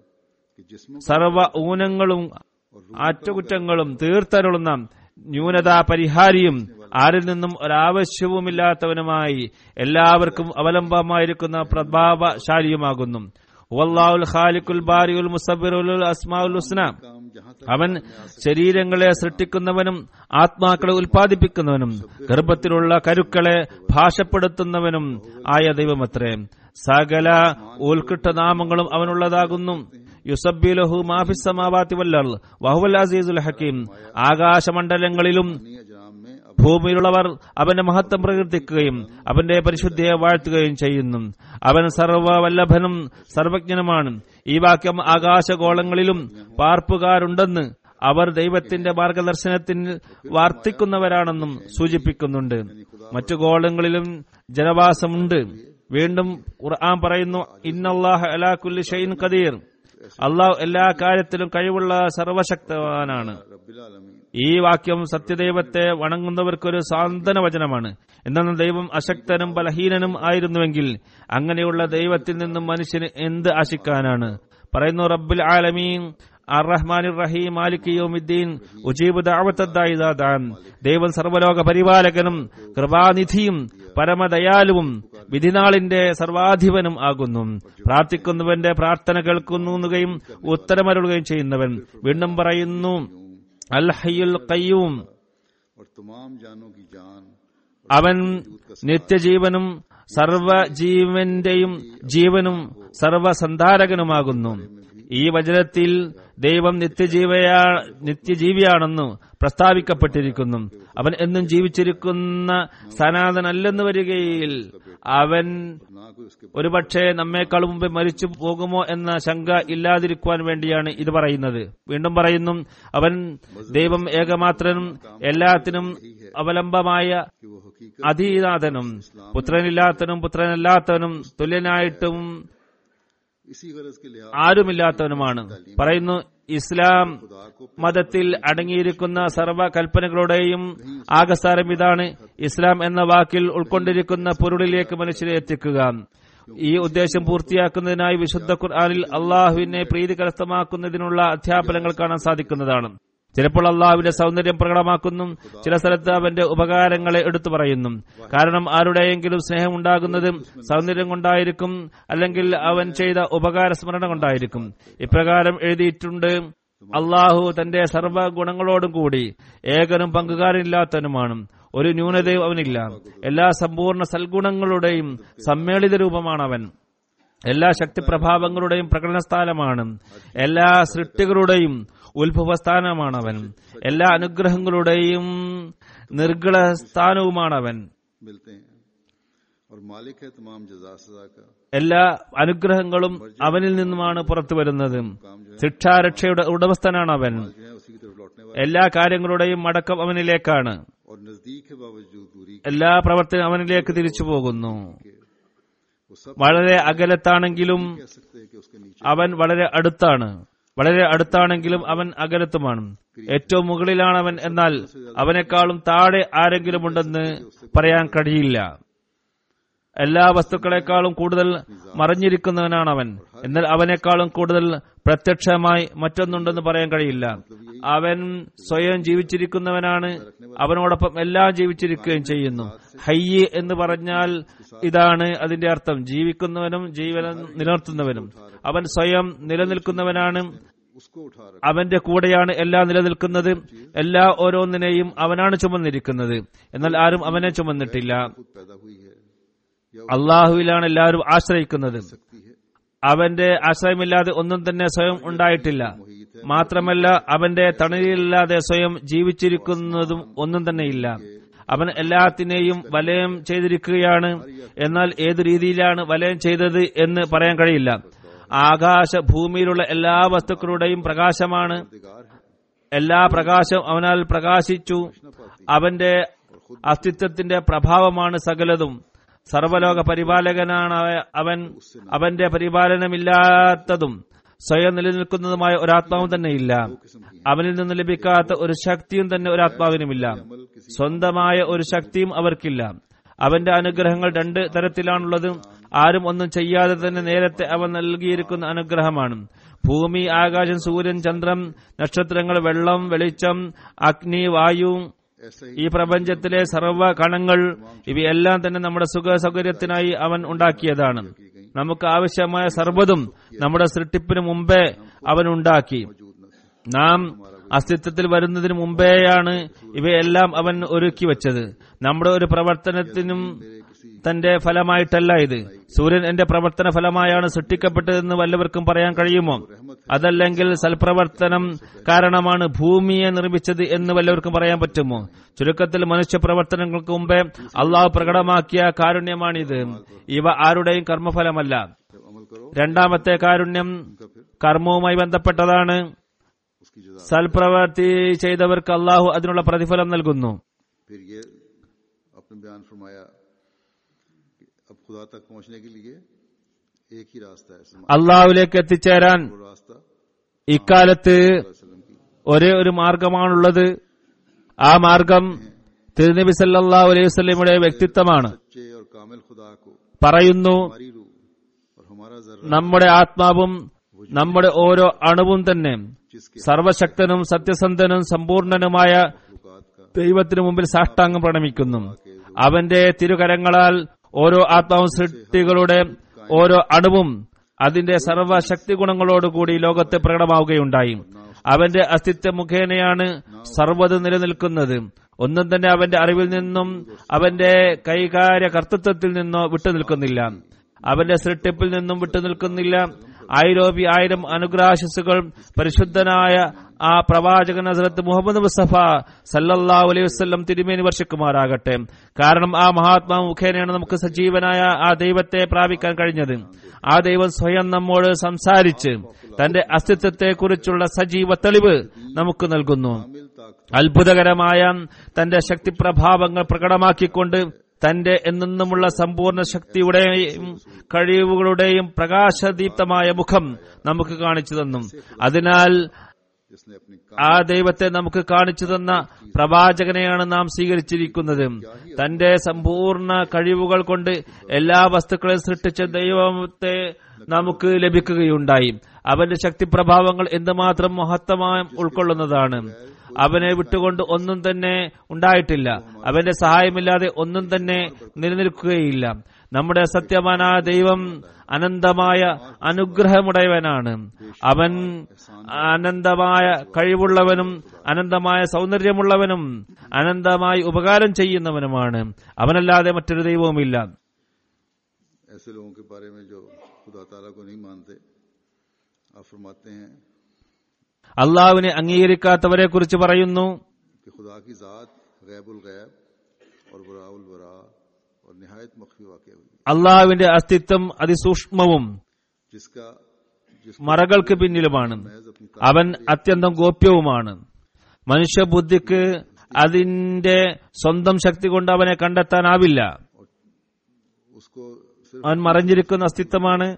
कि जिसमों സർവ ഊനങ്ങളും അറ്റകുറ്റങ്ങളും തീർത്തരുളുന്ന ന്യൂനതാ പരിഹാരിയും ആരിൽ നിന്നും ഒരാവശ്യവുമില്ലാത്തവനുമായി എല്ലാവർക്കും അവലംബമായിരിക്കുന്ന പ്രഭാവശാലിയുമാകുന്നു വല്ലാഹുൽ ഖാലിഖുൽ ബാരിഉൽ മുസബ്ബിറുൽ അസ്മാഉൽ ഹുസ്ന काम जहां तक അവൻ ശരീരങ്ങളെ സൃഷ്ടിക്കുന്നവനും ആത്മാക്കളെ ഉൽപ്പാദിപ്പിക്കുന്നവനും ഗർഭത്തിലുള്ള കരുക്കളെ ഭാഷപ്പെടുത്തുന്നവനും ആയ ദൈവമത്രേ സകല ഉത്കൃഷ്ട നാമങ്ങളും അവനുള്ളതാകുന്നു യുസബ്ബിലഹു മാഫിസമാവാത്തി വല്ലർ വഹുവൽ അസീസുൽ ഹക്കീം ആകാശമണ്ഡലങ്ങളിലും अजाम में अब ഭൂമിയിലുള്ളവർ അവന്റെ മഹത്വം പ്രകീർത്തിക്കുകയും അവന്റെ പരിശുദ്ധിയെ വാഴ്ത്തുകയും ചെയ്യുന്നു അവൻ സർവവല്ലഭനും സർവജ്ഞനുമാണ് ഈ വാക്യം ആകാശഗോളങ്ങളിലും പാർപ്പുകാരുണ്ടെന്ന് അവർ ദൈവത്തിന്റെ മാർഗദർശനത്തിൽ വാർത്തിക്കുന്നവരാണെന്നും സൂചിപ്പിക്കുന്നുണ്ട് മറ്റു ഗോളങ്ങളിലും ജനവാസമുണ്ട് വീണ്ടും ഖുർആൻ പറയുന്നു ഇന്നല്ലാഹ അലാ കുല്ലി ഷൈൻ ഖദീർ അള്ളാഹു എല്ലാ കാര്യത്തിലും കഴിവുള്ള സർവശക്തവാനാണ് रब्बिल आलमीन ഈ വാക്യം സത്യദൈവത്തെ വണങ്ങുന്നവർക്കൊരു സാന്ത്വന വചനമാണ് എന്നാൽ ദൈവം അശക്തനും ബലഹീനനും ആയിരുന്നുവെങ്കിൽ അങ്ങനെയുള്ള ദൈവത്തിൽ നിന്നും മനുഷ്യന് എന്ത് ആശിക്കാനാണ് പറയുന്നു റബ്ബുൽ ആലമീൻ അറഹ്മാൻ റഹീം മാലിക് യൗമിദ്ദീൻ ഉജീബ് ദഅവത്തദ്ദായിദാൻ ദൈവം സർവലോക പരിപാലകനും കൃപാനിധിയും പരമദയാലുവും വിധിനാളിന്റെ സർവാധിപനും ആകുന്നു പ്രാർത്ഥിക്കുന്നവന്റെ പ്രാർത്ഥന കേൾക്കുന്നതുകയും ഉത്തരമരുളുകയും ചെയ്യുന്നവൻ വീണ്ടും പറയുന്നു അൽ ഹയ്യുൽ ഖയ്യൂം और तमाम जानों की जान അവൻ നിത്യജീവനും സർവജീവന്റെയും ജീവനും സർവസന്ധാരകനുമാകുന്നു ഈ വചനത്തിൽ ദൈവം നിത്യജീവയാ നിത്യജീവിയാണെന്ന് പ്രസ്താവിക്കപ്പെട്ടിരിക്കുന്നു അവൻ എന്നും ജീവിച്ചിരിക്കുന്ന സനാതനല്ലെന്ന് വരികയിൽ അവൻ ना कोई उसके ഒരുപക്ഷെ നമ്മേക്കാൾ മുമ്പ് മരിച്ചു പോകുമോ എന്ന ശങ്ക ഇല്ലാതിരിക്കുവാൻ വേണ്ടിയാണ് ഇത് പറയുന്നത് വീണ്ടും പറയുന്നു അവൻ ദൈവം ഏകമാത്രനും എല്ലാത്തിനും അവലംബമായ कि वो हकीकत അതീനാഥനും പുത്രനില്ലാത്തവനും പുത്രനല്ലാത്തവനും തുല്യനായിട്ടും इसी गरज के लिहाज ആരുമില്ലാത്തവനുമാണ് പറയുന്നു ഇസ്ലാം മതത്തിൽ അടങ്ങിയിരിക്കുന്ന സർവ്വ കൽപ്പനകളുടെയും ആകസാരം ഇതാണ് ഇസ്ലാം എന്ന വാക്കിൽ ഉൾക്കൊണ്ടിരിക്കുന്ന പൊരുളിലേക്ക് മനുഷ്യരെ എത്തിക്കുക ഈ ഉദ്ദേശം പൂർത്തിയാക്കുന്നതിനായി വിശുദ്ധ ഖുർആാനിൽ അള്ളാഹുവിനെ പ്രീതി കരസ്ഥമാക്കുന്നതിനുള്ള അധ്യാപനങ്ങൾ കാണാൻ സാധിക്കുന്നതാണ് ചിലപ്പോൾ അള്ളാഹുവിന്റെ സൗന്ദര്യം പ്രകടമാക്കുന്നു ചില സ്ഥലത്ത് അവന്റെ ഉപകാരങ്ങളെ എടുത്തു പറയുന്നു കാരണം ആരുടെയെങ്കിലും സ്നേഹം ഉണ്ടാകുന്നത് സൗന്ദര്യം കൊണ്ടായിരിക്കും അല്ലെങ്കിൽ അവൻ ചെയ്ത ഉപകാര സ്മരണ കൊണ്ടായിരിക്കും ഇപ്രകാരം എഴുതിയിട്ടുണ്ട് അള്ളാഹു തന്റെ സർവ്വ ഗുണങ്ങളോടും കൂടി ഏകനും പങ്കുകാരനില്ലാത്തവനുമാണ് ഒരു ന്യൂനതയും അവനില്ല എല്ലാ സമ്പൂർണ്ണ സൽഗുണങ്ങളുടെയും സമ്മേളിത രൂപമാണ് അവൻ എല്ലാ ശക്തിപ്രഭാവങ്ങളുടെയും പ്രകടനസ്ഥാനമാണ് എല്ലാ സൃഷ്ടികളുടെയും ഉത്ഭവസ്ഥാനമാണ് അവൻ എല്ലാ അനുഗ്രഹങ്ങളുടെയും നിർഗള സ്ഥാനവുമാണ് അവൻ मिलते हैं और मालिक है तमाम जजा सजा का എല്ലാ അനുഗ്രഹങ്ങളും അവനിൽ നിന്നുമാണ് പുറത്തു വരുന്നത് ശിക്ഷാരക്ഷയുടെ ഉടമസ്ഥനാണ് അവൻ जो है उसी की तरफ लौटने वाला എല്ലാ കാര്യങ്ങളുടെയും മടക്കം അവനിലേക്കാണ് और नजदीक है बावजूद दूरी എല്ലാ പ്രവർത്തനം അവനിലേക്ക് തിരിച്ചു പോകുന്നു के वो सब വളരെ അകലത്താണെങ്കിലും कह सकते हैं कि उसके नीचे അവൻ വളരെ അടുത്താണ് വളരെ അടുത്താണെങ്കിലും അവൻ അകലത്തുമാണ് ഏറ്റവും മുകളിലാണ് അവൻ എന്നാൽ അവനേക്കാളും താഴെ ആരെങ്കിലും ഉണ്ടെന്ന് പറയാൻ കഴിയില്ല എല്ലാ വസ്തുക്കളെക്കാളും കൂടുതൽ മറിഞ്ഞിരിക്കുന്നവനാണ് അവൻ എന്നാൽ അവനേക്കാളും കൂടുതൽ പ്രത്യക്ഷമായി മറ്റൊന്നുണ്ടെന്ന് പറയാൻ കഴിയില്ല അവൻ സ്വയം ജീവിച്ചിരിക്കുന്നവനാണ് അവനോടൊപ്പം എല്ലാം ജീവിച്ചിരിക്കുകയും ചെയ്യുന്നു ഹയ്യ് എന്ന് പറഞ്ഞാൽ ഇതാണ് അതിന്റെ അർത്ഥം ജീവിക്കുന്നവനും ജീവനം നിലനിർത്തുന്നവനും അവൻ സ്വയം നിലനിൽക്കുന്നവനാണ് उसको उठा रखा അവന്റെ കൂടെയാണ് എല്ലാം നിലനിൽക്കുന്നത് എല്ലാ ഓരോന്നിനെയും അവനാണ് ചുമന്നിരിക്കുന്നത് എന്നാൽ ആരും അവനെ ചുമന്നിട്ടില്ല खुद पैदा हुई है या അള്ളാഹുവിലാണ് എല്ലാവരും ആശ്രയിക്കുന്നത് सकती है അവന്റെ ആശ്രയമില്ലാതെ ഒന്നും തന്നെ സ്വയം ഉണ്ടായിട്ടില്ല മാത്രമല്ല അവന്റെ തണലില്ലാതെ സ്വയം ജീവിച്ചിരിക്കുന്നതും ഒന്നും തന്നെയില്ല അവൻ എല്ലാത്തിനെയും വലയം ചെയ്തിരിക്കുകയാണ് എന്നാൽ ഏതു രീതിയിലാണ് വലയം ചെയ്തത് എന്ന് പറയാൻ കഴിയില്ല ആകാശ ഭൂമിയിലുള്ള എല്ലാ വസ്തുക്കളുടെയും പ്രകാശമാണ് दिगार है എല്ലാ പ്രകാശം അവനാൽ പ്രകാശിച്ചു അവന്റെ അസ്തിത്വത്തിന്റെ പ്രഭാവമാണ് സകലതും സർവലോക പരിപാലകനാണ് അവ- അവൻ അവന്റെ പരിപാലനമില്ലാത്തതും സ്വയം നിലനിൽക്കുന്നതുമായ ഒരാത്മാവും തന്നെയില്ല അവനിൽ നിന്ന് ലഭിക്കാത്ത ഒരു ശക്തിയും തന്നെ ഒരാത്മാവിനുമില്ല സ്വന്തമായ ഒരു ശക്തിയും അവർക്കില്ല അവന്റെ അനുഗ്രഹങ്ങൾ രണ്ട് തരത്തിലാണുള്ളത് ആരും ഒന്നും ചെയ്യാതെ തന്നെ നേരത്തെ അവൻ നൽകിയിരിക്കുന്ന അനുഗ്രഹമാണ് ഭൂമി ആകാശം സൂര്യൻ ചന്ദ്രൻ നക്ഷത്രങ്ങൾ വെള്ളം വെളിച്ചം അഗ്നി വായു ऐसा ही ഈ പ്രപഞ്ചത്തിലെ സർവ്വ കണങ്ങൾ ഇവയെല്ലാം തന്നെ നമ്മുടെ സുഖ സൗകര്യത്തിനായി അവൻ ഉണ്ടാക്കിയതാണ് നമുക്ക് ആവശ്യമായ സർവ്വതും നമ്മുടെ സൃഷ്ടിപ്പിന് മുമ്പേ അവൻ ഉണ്ടാക്കി നാം അസ്തിത്വത്തിൽ വരുന്നതിന് മുമ്പേയാണ് ഇവയെല്ലാം അവൻ ഒരുക്കി വെച്ചത് നമ്മുടെ ഒരു പ്രവർത്തനത്തിനും തന്റെ ഫലമായിട്ടല്ല ഇത് സൂര്യൻ എന്റെ പ്രവർത്തന ഫലമായാണ് സൃഷ്ടിക്കപ്പെട്ടതെന്ന് വല്ലവർക്കും പറയാൻ കഴിയുമോ അതല്ലെങ്കിൽ സൽപ്രവർത്തനം കാരണമാണ് ഭൂമിയെ നിർമ്മിച്ചത് എന്ന് വല്ലവർക്കും പറയാൻ പറ്റുമോ ചുരുക്കത്തിൽ മനുഷ്യ പ്രവർത്തനങ്ങൾക്ക് മുമ്പേ അള്ളാഹു പ്രകടമാക്കിയ കാരുണ്യമാണിത് ഇവ ആരുടെയും കർമ്മഫലമല്ല जब अमल करो രണ്ടാമത്തെ കാരുണ്യം കർമ്മവുമായി ബന്ധപ്പെട്ടതാണ് उसकी जजा സൽപ്രവർത്തി ചെയ്തവർക്ക് അള്ളാഹു അതിനുള്ള പ്രതിഫലം നൽകുന്നു फिर ये आपने बयान फरमाया कि अब खुदा तक पहुंचने के लिए एक ही रास्ता है सल्लल्लाहु അള്ളാഹുവിലേക്ക് എത്തിച്ചേരാൻ वो रास्ता ഇക്കാലത്ത് वसल्लम की ഒരേ ഒരു മാർഗമാണുള്ളത് ആ മാർഗം തിരുനബി സല്ലല്ലാഹു അലൈഹി വസല്ലമയുടെ വ്യക്തിത്വമാണ് सच्चे और कामिल खुदा को പറയുന്നു हमारी रूह और हमारा जर्रा നമ്മുടെ ആത്മാവും നമ്മുടെ ഓരോ അണുവും തന്നെ जिसके സർവശക്തനും സത്യസന്ധനും സമ്പൂർണനുമായ मखलूकात का ദൈവത്തിനു മുമ്പിൽ സാഷ്ടാംഗം പ്രണമിക്കുന്നു അവന്റെ തിരുകരങ്ങളാൽ ഓരോ ആത്മാവും സൃഷ്ടികളുടെ ഓരോ അണുവും അതിന്റെ സർവശക്തി ഗുണങ്ങളോടുകൂടി ലോകത്ത് പ്രകടമാവുകയുണ്ടായി അവന്റെ അസ്തിത്വ മുഖേനയാണ് സർവ്വത് നിലനിൽക്കുന്നത് ഒന്നും തന്നെ അവന്റെ അറിവിൽ നിന്നും അവന്റെ കൈകാര്യ കർത്തൃത്വത്തിൽ നിന്നോ വിട്ടുനിൽക്കുന്നില്ല അവന്റെ സൃഷ്ടിപ്പിൽ നിന്നും വിട്ടുനിൽക്കുന്നില്ല ആയിരോപി ആയിരം അനുഗ്രാശസ്സുകൾ പരിശുദ്ധനായ ആ പ്രവാചകൻ ഹസരത്ത് മുഹമ്മദ് മുസ്തഫ സല്ലല്ലാഹു അലൈഹി വസല്ലം തിരുമേനി വർഷിക്കുമാറാകട്ടെ കാരണം ആ മഹാത്മാ മുഖേനയാണ് നമുക്ക് സജീവനായ ആ ദൈവത്തെ പ്രാപിക്കാൻ കഴിഞ്ഞത് ആ ദൈവം സ്വയം നമ്മോട് സംസാരിച്ച് തന്റെ അസ്തിത്വത്തെക്കുറിച്ചുള്ള സജീവ തെളിവ് നമുക്ക് നൽകുന്നു कामिल ताकत അത്ഭുതകരമായ തന്റെ ശക്തിപ്രഭാവങ്ങൾ പ്രകടമാക്കിക്കൊണ്ട് തന്റെ എന്നെന്നുമുള്ള സമ്പൂർണ്ണ ശക്തിയുടെയും കഴിവുകളുടെയും പ്രകാശദീപ്തമായ മുഖം നമുക്ക് കാണിച്ചു തന്നു അതിനാൽ जिसने अपनी ആ ദൈവത്തെ നമുക്ക് കാണിച്ചു തന്ന പ്രവാചകനെയാണ് നാം സ്വീകരിച്ചിരിക്കുന്നത് തന്റെ സമ്പൂർണ്ണ കഴിവുകൾ കൊണ്ട് എല്ലാ വസ്തുക്കളെയും സൃഷ്ടിച്ച ദൈവത്തെ നമുക്ക് ലഭിക്കുകയുണ്ടായി അവന്റെ ശക്തിപ്രഭാവങ്ങൾ എന്തുമാത്രം മഹത്തമായി ഉൾക്കൊള്ളുന്നതാണ് അവനെ വിട്ടുകൊണ്ട് ഒന്നും തന്നെ ഉണ്ടായിട്ടില്ല അവന്റെ സഹായമില്ലാതെ ഒന്നും തന്നെ നിലനിൽക്കുകയില്ല നമ്മുടെ സത്യമാനായ ദൈവം അനന്തമായ അനുഗ്രഹമുടയവനാണ് അവൻ അനന്തമായ കഴിവുള്ളവനും അനന്തമായ സൗന്ദര്യമുള്ളവനും അനന്തമായി ഉപകാരം ചെയ്യുന്നവനുമാണ് അവനല്ലാതെ മറ്റൊരു ദൈവവുമില്ല ऐसे लोगों के बारे में जो खुदा ताला को नहीं मानते आप फरमाते हैं അള്ളാഹുവിനെ അംഗീകരിക്കാത്തവരെ കുറിച്ച് പറയുന്നു कि खुदा की ज़ात गैबुल गैब और बराउल बरा और नहायत मख्फी वाक़ हुई അള്ളാഹുവിന്റെ അസ്തിത്വം അതിസൂക്ഷ്മവും जिसका जिस മറകൾക്ക് പിന്നിലുമാണ് महज अपनी അവൻ അത്യന്തം ഗോപ്യവുമാണ് മനുഷ്യബുദ്ധിക്ക് അതിന്റെ സ്വന്തം ശക്തി കൊണ്ട് അവനെ കണ്ടെത്താനാവില്ല उसको सिर्फ അവൻ മറഞ്ഞിരിക്കുന്ന അസ്തിത്വമാണ്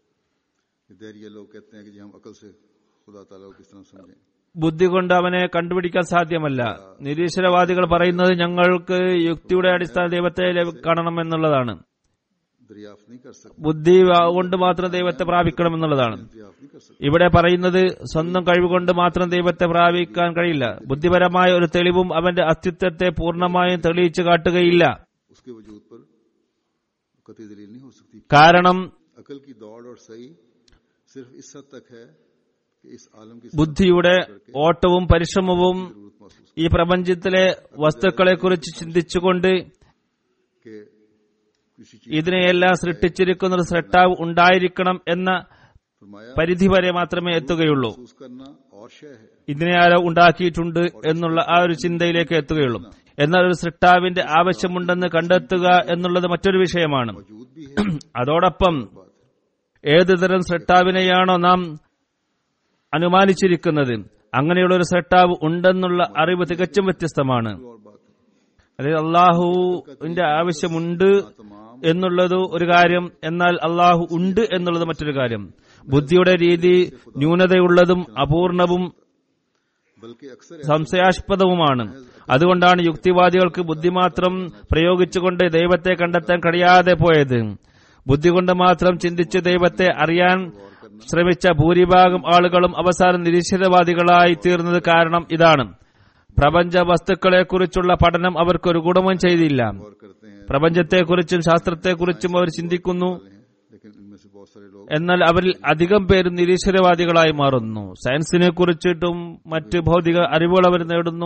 इधर ये लोग कहते हैं कि जी हम अकल से खुदा ताला को किस तरह समझें ബുദ്ധി കൊണ്ട് അവനെ കണ്ടുപിടിക്കാൻ സാധ്യമല്ല നിരീശ്വരവാദികൾ പറയുന്നത് ഞങ്ങൾക്ക് യുക്തിയുടെ അടിസ്ഥാന ദൈവത്തെ ലഭി- കാണണമെന്നുള്ളതാണ് दरियाफ्त नहीं कर सकते ബുദ്ധി കൊണ്ട് മാത്രം ദൈവത്തെ പ്രാപിക്കണം എന്നുള്ളതാണ് दरियाफ्त नहीं कर सकते ഇവിടെ പറയുന്നത് സ്വന്തം കഴിവുകൊണ്ട് മാത്രം ദൈവത്തെ പ്രാപിക്കാൻ കഴിയില്ല ബുദ്ധിപരമായ ഒരു തെളിവും അവന്റെ അസ്തിത്വത്തെ പൂർണ്ണമായും തെളിയിച്ചു കാട്ടുകയില്ല उसके वजूद पर कतई दलील नहीं हो सकती കാരണം अकल की दौड़ और सही सिर्फ इस हद तक है कि इस आलम की ബുദ്ധിയുടെ ഓട്ടവും പരിശ്രമവും जरूरत महसूस ഈ പ്രപഞ്ചത്തിലെ വസ്തുക്കളെ കുറിച്ച് ചിന്തിച്ചുകൊണ്ട് के किसी चीज ഇതിനെയെല്ലാം സൃഷ്ടിച്ചിരിക്കുന്ന ഒരു സൃഷ്ടാവ് ഉണ്ടായിരിക്കണം എന്ന फरमाया പരിധി വരെ മാത്രമേ എത്തുകയുള്ളൂ महसूस करना और शय है ഇതിനെ ആരോ ഉണ്ടാക്കിയിട്ടുണ്ട് എന്നുള്ള ആ ഒരു ചിന്തയിലേക്ക് എത്തുകയുള്ളൂ എന്നാൽ ഒരു സൃഷ്ടാവിന്റെ ആവശ്യമുണ്ടെന്ന് കണ്ടെത്തുക എന്നുള്ളത് മറ്റൊരു വിഷയമാണ് मौजूद भी है അതോടൊപ്പം ഏതു തരം സൃഷ്ടാവിനെയാണോ നാം അനുമാനിച്ചിരിക്കുന്നത് അങ്ങനെയുള്ള ഒരു സൃഷ്ടാവ് ഉണ്ടെന്നുള്ള അറിവ് തികച്ചും വ്യത്യസ്തമാണ് और बात है അതായത് അള്ളാഹുവിന്റെ ആവശ്യമുണ്ട് എന്നുള്ളത് ഒരു കാര്യം എന്നാൽ അള്ളാഹു ഉണ്ട് എന്നുള്ളത് മറ്റൊരു കാര്യം ബുദ്ധിയുടെ രീതി ന്യൂനതയുള്ളതും അപൂർണവും बल्कि अक्सर സംശയാസ്പദവുമാണ് അതുകൊണ്ടാണ് യുക്തിവാദികൾക്ക് ബുദ്ധി മാത്രം പ്രയോഗിച്ചുകൊണ്ട് ദൈവത്തെ കണ്ടെത്താൻ കഴിയാതെ പോയത് ബുദ്ധി കൊണ്ട് മാത്രം ചിന്തിച്ച് ദൈവത്തെ അറിയാൻ ശ്രമിച്ച ഭൂരിഭാഗം ആളുകളും അവസാനം നിരീശ്വരവാദികളായി തീർന്നത് കാരണം ഇതാണ് പ്രപഞ്ച വസ്തുക്കളെക്കുറിച്ചുള്ള പഠനം അവർക്കൊരു ഗുണവും ചെയ്തില്ല गौर करते हैं പ്രപഞ്ചത്തെക്കുറിച്ചും ശാസ്ത്രത്തെക്കുറിച്ചും അവർ ചിന്തിക്കുന്നു लेकिन इनमें से बहुत सारे लोग എന്നാൽ അവരിൽ അധികം പേരും നിരീശ്വരവാദികളായി മാറുന്നു സയൻസിനെ കുറിച്ചിട്ടും മറ്റ് ഭൗതിക അറിവുകൾ അവർ നേടുന്നു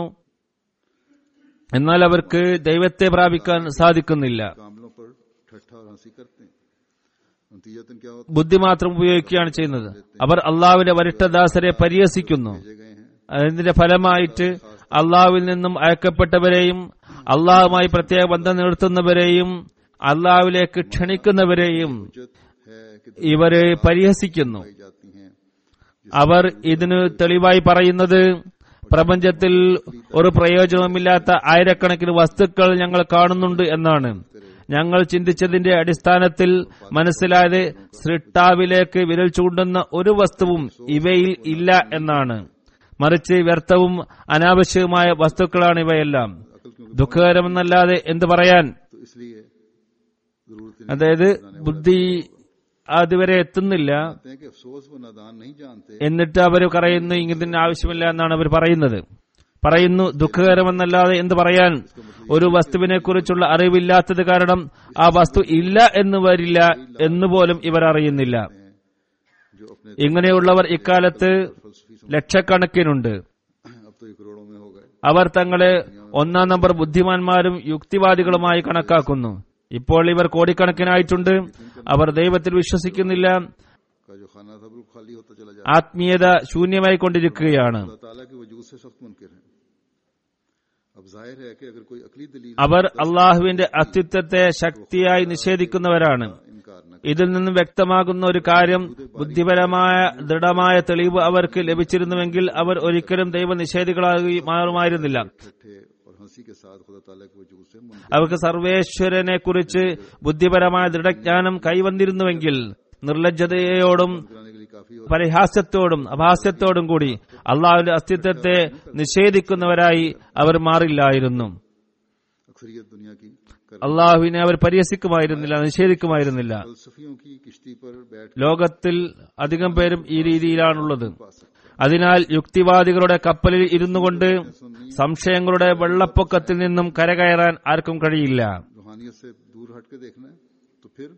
എന്നാൽ അവർക്ക് ദൈവത്തെ പ്രാപിക്കാൻ സാധിക്കുന്നില്ല कामलों पर ठट्ठा और हंसी करते हैं नतीजतन क्या होता ബുദ്ധി മാത്രം ഉപയോഗിക്കുകയാണ് ചെയ്യുന്നത് അവർ അള്ളാഹുവിന്റെ വരിഷ്ഠദാസരെ പരിഹസിക്കുന്നു भेजे गए हैं അതിന്റെ ഫലമായിട്ട് അള്ളാഹുവിൽ നിന്നും അയക്കപ്പെട്ടവരെയും അള്ളാഹുമായി പ്രത്യേക ബന്ധം നിർത്തുന്നവരെയും അള്ളാഹുവിലേക്ക് ക്ഷണിക്കുന്നവരെയും इज्जत है कि ഇവര് പരിഹസിക്കുന്നു दबाई जाती हैं അവർ ഇതിന് തെളിവായി പറയുന്നത് പ്രപഞ്ചത്തിൽ ഒരു പ്രയോജനവുമില്ലാത്ത ആയിരക്കണക്കിന് വസ്തുക്കൾ ഞങ്ങൾ കാണുന്നുണ്ട് എന്നാണ് ഞങ്ങൾ ചിന്തിച്ചതിന്റെ അടിസ്ഥാനത്തിൽ മനസ്സിലായത് സൃഷ്ടാവിലേക്ക് വിരൽ ചൂണ്ടുന്ന ഒരു വസ്തുവും ഇവയിൽ ഇല്ല എന്നാണ് മറിച്ച് വ്യർത്ഥവും അനാവശ്യവുമായ വസ്തുക്കളാണ് ഇവയെല്ലാം ദുഃഖകരമെന്നല്ലാതെ എന്ത് പറയാൻ तो इसलिए जरूरत नहीं അതായത് ബുദ്ധി അതുവരെ എത്തുന്നില്ല कहते हैं कि अफसोस व नादान नहीं जानते എന്നിട്ട് അവർ പറയുന്നു ഇതിന് ആവശ്യമില്ല എന്നാണ് അവർ പറയുന്നത് പറയുന്നു ദുഃഖകരമെന്നല്ലാതെ എന്ത് പറയാൻ ഒരു വസ്തുവിനെ കുറിച്ചുള്ള അറിവില്ലാത്തത് കാരണം ആ വസ്തു ഇല്ല എന്ന് വരില്ല എന്നുപോലും ഇവർ അറിയുന്നില്ല जो अपने ഇങ്ങനെയുള്ളവർ ഇക്കാലത്ത് ലക്ഷക്കണക്കിനുണ്ട് अब तो ये करोड़ों में हो गए അവർ തങ്ങളെ ഒന്നാം നമ്പർ ബുദ്ധിമാന്മാരും യുക്തിവാദികളുമായി കണക്കാക്കുന്നു ഇപ്പോൾ ഇവർ കോടിക്കണക്കിനായിട്ടുണ്ട് അവർ ദൈവത്തിൽ വിശ്വസിക്കുന്നില്ല का जो खाना था बिल्कुल खाली होता चला जा ആത്മീയത ശൂന്യമായി കൊണ്ടിരിക്കുകയാണ് अल्लाह ताला के वजूद से सख्त मुनकिर है अब जाहिर है कि अगर कोई अकली दलील അവർ അള്ളാഹുവിന്റെ അസ്തിത്വത്തെ ശക്തിയായി നിഷേധിക്കുന്നവരാണ് इनकार न ഇതിൽ നിന്നും വ്യക്തമാകുന്ന ഒരു കാര്യം ബുദ്ധിപരമായ ദൃഢമായ തെളിവ് അവർക്ക് ലഭിച്ചിരുന്നുവെങ്കിൽ അവർ ഒരിക്കലും ദൈവനിഷേധികളായി മാറുമായിരുന്നില്ല ठट्ठे और हंसी के साथ खुदा ताला के वजूद से मुनकिर അവർക്ക് സർവേശ്വരനെ കുറിച്ച് ബുദ്ധിപരമായ ദൃഢജ്ഞാനം കൈവന്നിരുന്നുവെങ്കിൽ നിർലജ്ജതയോടും कराने के लिए काफी हो പരിഹാസ്യത്തോടും അഭാസ്യത്തോടും കൂടി അള്ളാഹുവിന്റെ അസ്തിത്വത്തെ നിഷേധിക്കുന്നവരായി അവർ മാറില്ലായിരുന്നു अक्सरियत दुनिया की कर അള്ളാഹുവിനെ അവർ പരിഹസിക്കുമായിരുന്നില്ല നിഷേധിക്കുമായിരുന്നില്ല फलसफियों की किश्ती पर बैठ ലോകത്തിൽ അധികം പേരും ഈ രീതിയിലാണുള്ളത് पा सकते അതിനാൽ യുക്തിവാദികളുടെ കപ്പലിൽ ഇരുന്നു കൊണ്ട് സംശയങ്ങളുടെ വെള്ളപ്പൊക്കത്തിൽ നിന്നും കരകയറാൻ ആർക്കും കഴിയില്ല रूहानियत से दूर हट के देखना है तो फिर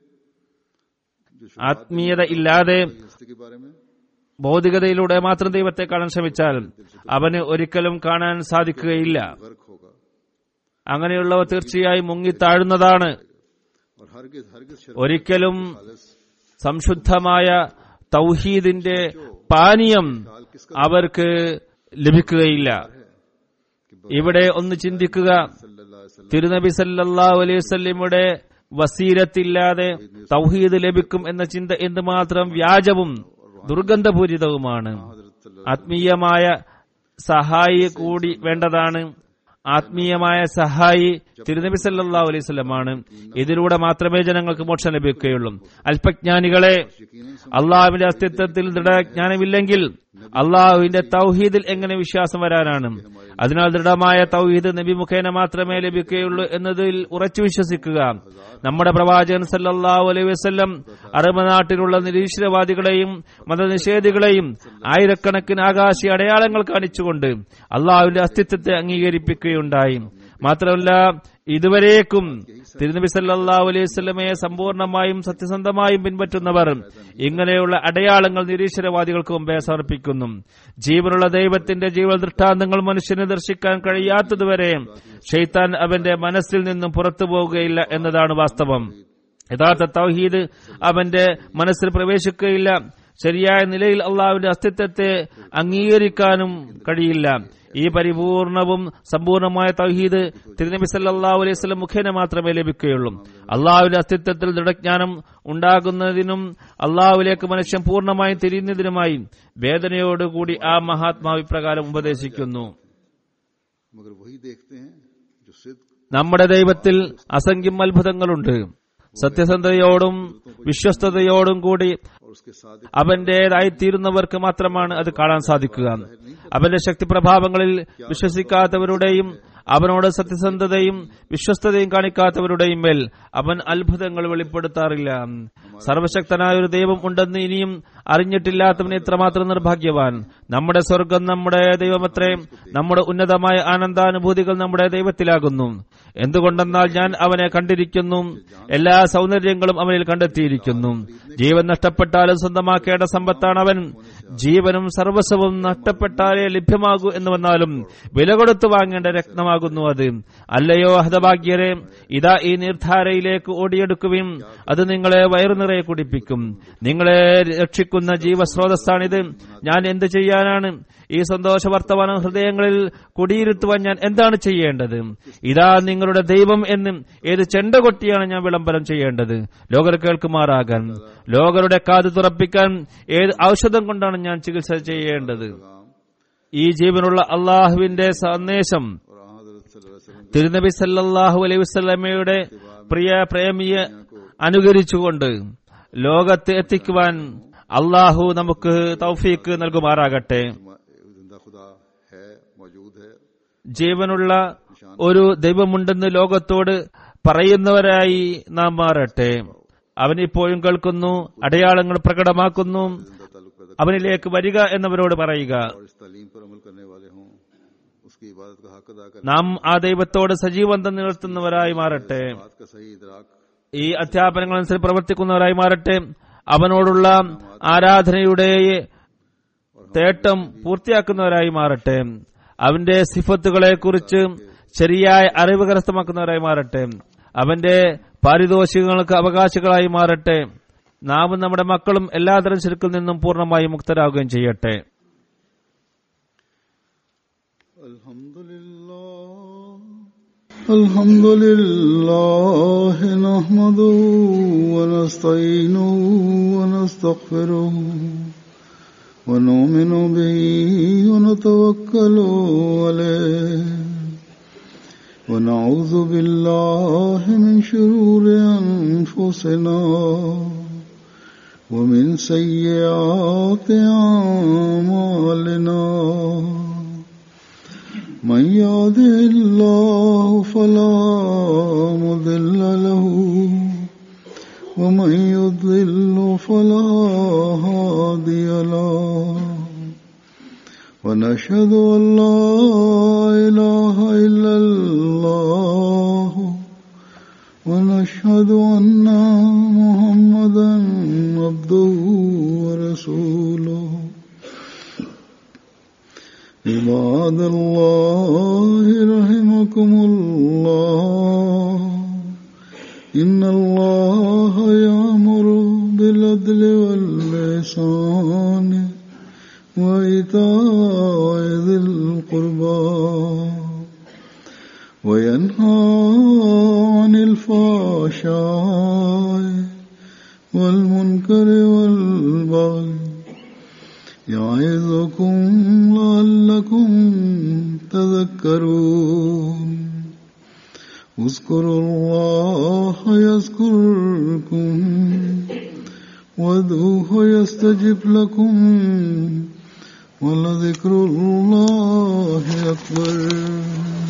जो ആത്മീയത ഇല്ലാതെ हस्ती के बारे में ഭൗതികതയിലൂടെ മാത്രം ദൈവത്തെ കാണാൻ ശ്രമിച്ചാൽ അവന് ഒരിക്കലും കാണാൻ സാധിക്കുകയില്ല गर्क होगा അങ്ങനെയുള്ളവ തീർച്ചയായും മുങ്ങിത്താഴുന്നതാണ് और हरगिज हरगिज शर्म ഒരിക്കലും खालिस സംശുദ്ധമായ തൗഹീദിന്റെ പാനീയം അവർക്ക് ലഭിക്കുകയില്ല ഇവിടെ ഒന്ന് ചിന്തിക്കുക सल्लल्लाहु अलैहि वसल्लम തിരുനബി സല്ലല്ലാഹു അലൈഹി വസല്ലമയുടെ വസീരത്തില്ലാതെ തൗഹീദ് ലഭിക്കും എന്ന ചിന്ത എന്തുമാത്രം വ്യാജവും ദുർഗന്ധപൂരിതവുമാണ് हजरत सल्लल्लाहु ആത്മീയമായ സഹായി കൂടി വേണ്ടതാണ് ആത്മീയമായ സഹായി തിരുനബി സല്ലല്ലാഹു അലൈഹി വസല്ലമാണ് ഇതിലൂടെ മാത്രമേ ജനങ്ങൾക്ക് മോക്ഷം ലഭിക്കുകയുള്ളൂ അല്പജ്ഞാനികളെ അള്ളാഹുവിന്റെ അസ്തിത്വത്തിൽ ദൃഢജ്ഞാനമില്ലെങ്കിൽ അള്ളാഹുവിന്റെ തൗഹീദിൽ എങ്ങനെ വിശ്വാസം വരാനാണ് അതിനാൽ ദൃഢമായ തൗഹീദ് നബി മുഖേന മാത്രമേ ലഭിക്കുകയുള്ളൂ എന്നതിൽ ഉറച്ചു വിശ്വസിക്കുക നമ്മുടെ പ്രവാചകൻ സല്ലല്ലാഹു അലൈഹി വസല്ലം അറബ് നാട്ടിലുള്ള നിരീശ്വരവാദികളെയും മതനിഷേധികളെയും ആയിരക്കണക്കിന് ആകാശി അടയാളങ്ങൾ കാണിച്ചുകൊണ്ട് അള്ളാഹുവിന്റെ അസ്തിത്വത്തെ അംഗീകരിപ്പിക്കുകയുണ്ടായി മാത്രമല്ല ഇതുവരേക്കും തിരുനബി സല്ലല്ലാഹു അലൈഹി വസല്ലമയെ സമ്പൂർണമായും സത്യസന്ധമായും പിൻപറ്റുന്നവർ ഇങ്ങനെയുള്ള അടയാളങ്ങൾ നിരീശ്വരവാദികൾക്ക് മുമ്പേ സമർപ്പിക്കുന്നു ജീവനുള്ള ദൈവത്തിന്റെ ജീവ ദൃഷ്ടാന്തങ്ങൾ മനുഷ്യന് ദർശിക്കാൻ കഴിയാത്തതുവരെ ഷെയ്ത്താൻ അവന്റെ മനസ്സിൽ നിന്നും പുറത്തു പോവുകയില്ല എന്നതാണ് വാസ്തവം യഥാർത്ഥ തൗഹീദ് അവന്റെ മനസ്സിൽ പ്രവേശിക്കുകയില്ല ശരിയായ നിലയിൽ അള്ളാഹുവിന്റെ അസ്തിത്വത്തെ അംഗീകരിക്കാനും കഴിയില്ല ഈ പരിപൂർണവും സമ്പൂർണമായ തൗഹീദ് തിരുനബി സല്ലല്ലാഹു അലൈഹി വസല്ലം മുഖേന മാത്രമേ ലഭിക്കുകയുള്ളൂ അള്ളാഹുവിന്റെ അസ്തിത്വത്തിൽ ദൃഢജ്ഞാനം ഉണ്ടാകുന്നതിനും അള്ളാഹുവിലേക്ക് മനുഷ്യൻ പൂർണ്ണമായും തിരിയുന്നതിനുമായി വേദനയോടുകൂടി ആ മഹാത്മാവ് ഇപ്രകാരം ഉപദേശിക്കുന്നു मगर वही देखते हैं जो सिद्ध നമ്മുടെ ദൈവത്തിൽ അസംഖ്യം അത്ഭുതങ്ങളുണ്ട് സത്യസന്ധതയോടും വിശ്വസ്തയോടും കൂടി और उसके साथ അവന്റേതായി തീരുന്നവർക്ക് മാത്രമാണ് അത് കാണാൻ സാധിക്കുക അവന്റെ ശക്തി പ്രഭാവങ്ങളിൽ വിശ്വസിക്കാത്തവരുടെയും അവനോട് സത്യസന്ധതയും വിശ്വസ്തതയും കാണിക്കാത്തവരുടെയും മേൽ അവൻ അത്ഭുതങ്ങൾ വെളിപ്പെടുത്താറില്ല സർവശക്തനായ ഒരു ദൈവം ഉണ്ടെന്ന് ഇനിയും അറിഞ്ഞിട്ടില്ലാത്തവൻ എത്രമാത്രം നിർഭാഗ്യവാൻ നമ്മുടെ സ്വർഗം നമ്മുടെ ദൈവമത്രേ നമ്മുടെ ഉന്നതമായ ആനന്ദാനുഭൂതികൾ നമ്മുടെ ദൈവത്തിലാകുന്നു എന്തുകൊണ്ടെന്നാൽ ഞാൻ അവനെ കണ്ടിരിക്കുന്നു എല്ലാ സൗന്ദര്യങ്ങളും അവനിൽ കണ്ടെത്തിയിരിക്കുന്നു ജീവൻ നഷ്ടപ്പെട്ടാലും സ്വന്തമാക്കേണ്ട സമ്പത്താണ് അവൻ ജീവനും സർവസ്വവും നഷ്ടപ്പെട്ടാലേ ലഭ്യമാകൂ എന്ന് വന്നാലും വില കൊടുത്തു വാങ്ങേണ്ട രത്നമാകുന്നു അത് അല്ലയോ ഹതഭാഗ്യരെ ഇതാ ഈ നിർധാരയിലേക്ക് ഓടിയെടുക്കുകയും അത് നിങ്ങളെ വയറു നിറയെ കുടിപ്പിക്കും നിങ്ങളെ രക്ഷിക്കുന്ന ജീവസ്രോതസ്സാണിത് ഞാൻ എന്ത് ചെയ്യാനാണ് ഈ സന്തോഷ വർത്തമാനം ഹൃദയങ്ങളിൽ കുടിയിരുത്തുവാൻ ഞാൻ എന്താണ് ചെയ്യേണ്ടത് ഇതാ നിങ്ങളുടെ ദൈവം എന്ന് ഏത് ചെണ്ട കൊട്ടിയാണ് ഞാൻ വിളംബരം ചെയ്യേണ്ടത് ലോകർ കേൾക്കുമാറാകാൻ ലോകരുടെ കാത് തുറപ്പിക്കാൻ ഏത് ഔഷധം കൊണ്ടാണ് ഞാൻ ചികിത്സ ചെയ്യേണ്ടത് ഈ ജീവനുള്ള അള്ളാഹുവിന്റെ സന്ദേശം और हजरत सल्लल्लाहु अलैहि वसल्लम തിരുനബി സല്ലല്ലാഹു അലൈഹി വസല്ലമയുടെ പ്രിയ പ്രേമിയെ അനുകരിച്ചുകൊണ്ട് ലോകത്ത് എത്തിക്കുവാൻ അള്ളാഹു നമുക്ക് തൗഫീക്ക് നൽകുമാറാകട്ടെ जिंदा खुदा है मौजूद है ജീവനുള്ള ഒരു ദൈവമുണ്ടെന്ന് ലോകത്തോട് പറയുന്നവരായി നാം മാറട്ടെ അവൻ ഇപ്പോഴും കേൾക്കുന്നു അടയാളങ്ങൾ പ്രകടമാക്കുന്നു जिंदा ताल्लुक पैदा അവനിലേക്ക് വരിക എന്നവരോട് പറയുക और इस तालीम पर अमल करने वाले हों उसकी इबादत का हक अदा करने നാം ആ ദൈവത്തോട് സജീവന്തം നിലനിർത്തുന്നവരായി മാറട്ടെ बात का सही इदराक ഈ അധ്യാപനങ്ങളനുസരിച്ച് പ്രവർത്തിക്കുന്നവരായി മാറട്ടെ അവനോടുള്ള ആരാധനയുടെ തേട്ടം പൂർത്തിയാക്കുന്നവരായി മാറട്ടെ അവന്റെ സിഫത്തുകളെ കുറിച്ച് ശരിയായ അറിവ് കരസ്ഥമാക്കുന്നവരായി മാറട്ടെ അവന്റെ പാരിതോഷികങ്ങൾക്ക് അവകാശികളായി മാറട്ടെ നാമും നമ്മുടെ മക്കളും എല്ലാതരം ശിർക്കിൽ നിന്നും പൂർണ്ണമായി മുക്തരാകുകയും ചെയ്യട്ടെ الحمد لله الحمد لله نحمده ونستعينه ونستغفره ونؤمن به ونتوكل عليه ونعوذ بالله من شرور أنفسنا ومن سيئات أعمالنا من يهده الله فلا مضل له ومن يضلل فلا هادي له ونشهد أن لا إله إلا الله ونشهد أن محمدا عبده ورسوله عباد الله رحمكم الله إن الله يأمر بالعدل واللسان وإيتاء ذي القربى وينهى عن الفحشاء والمنكر والبغي يعظكم لعلكم تذكرون اذكروا الله يذكركم وادعوه يستجب لكم ولذكر الله أكبر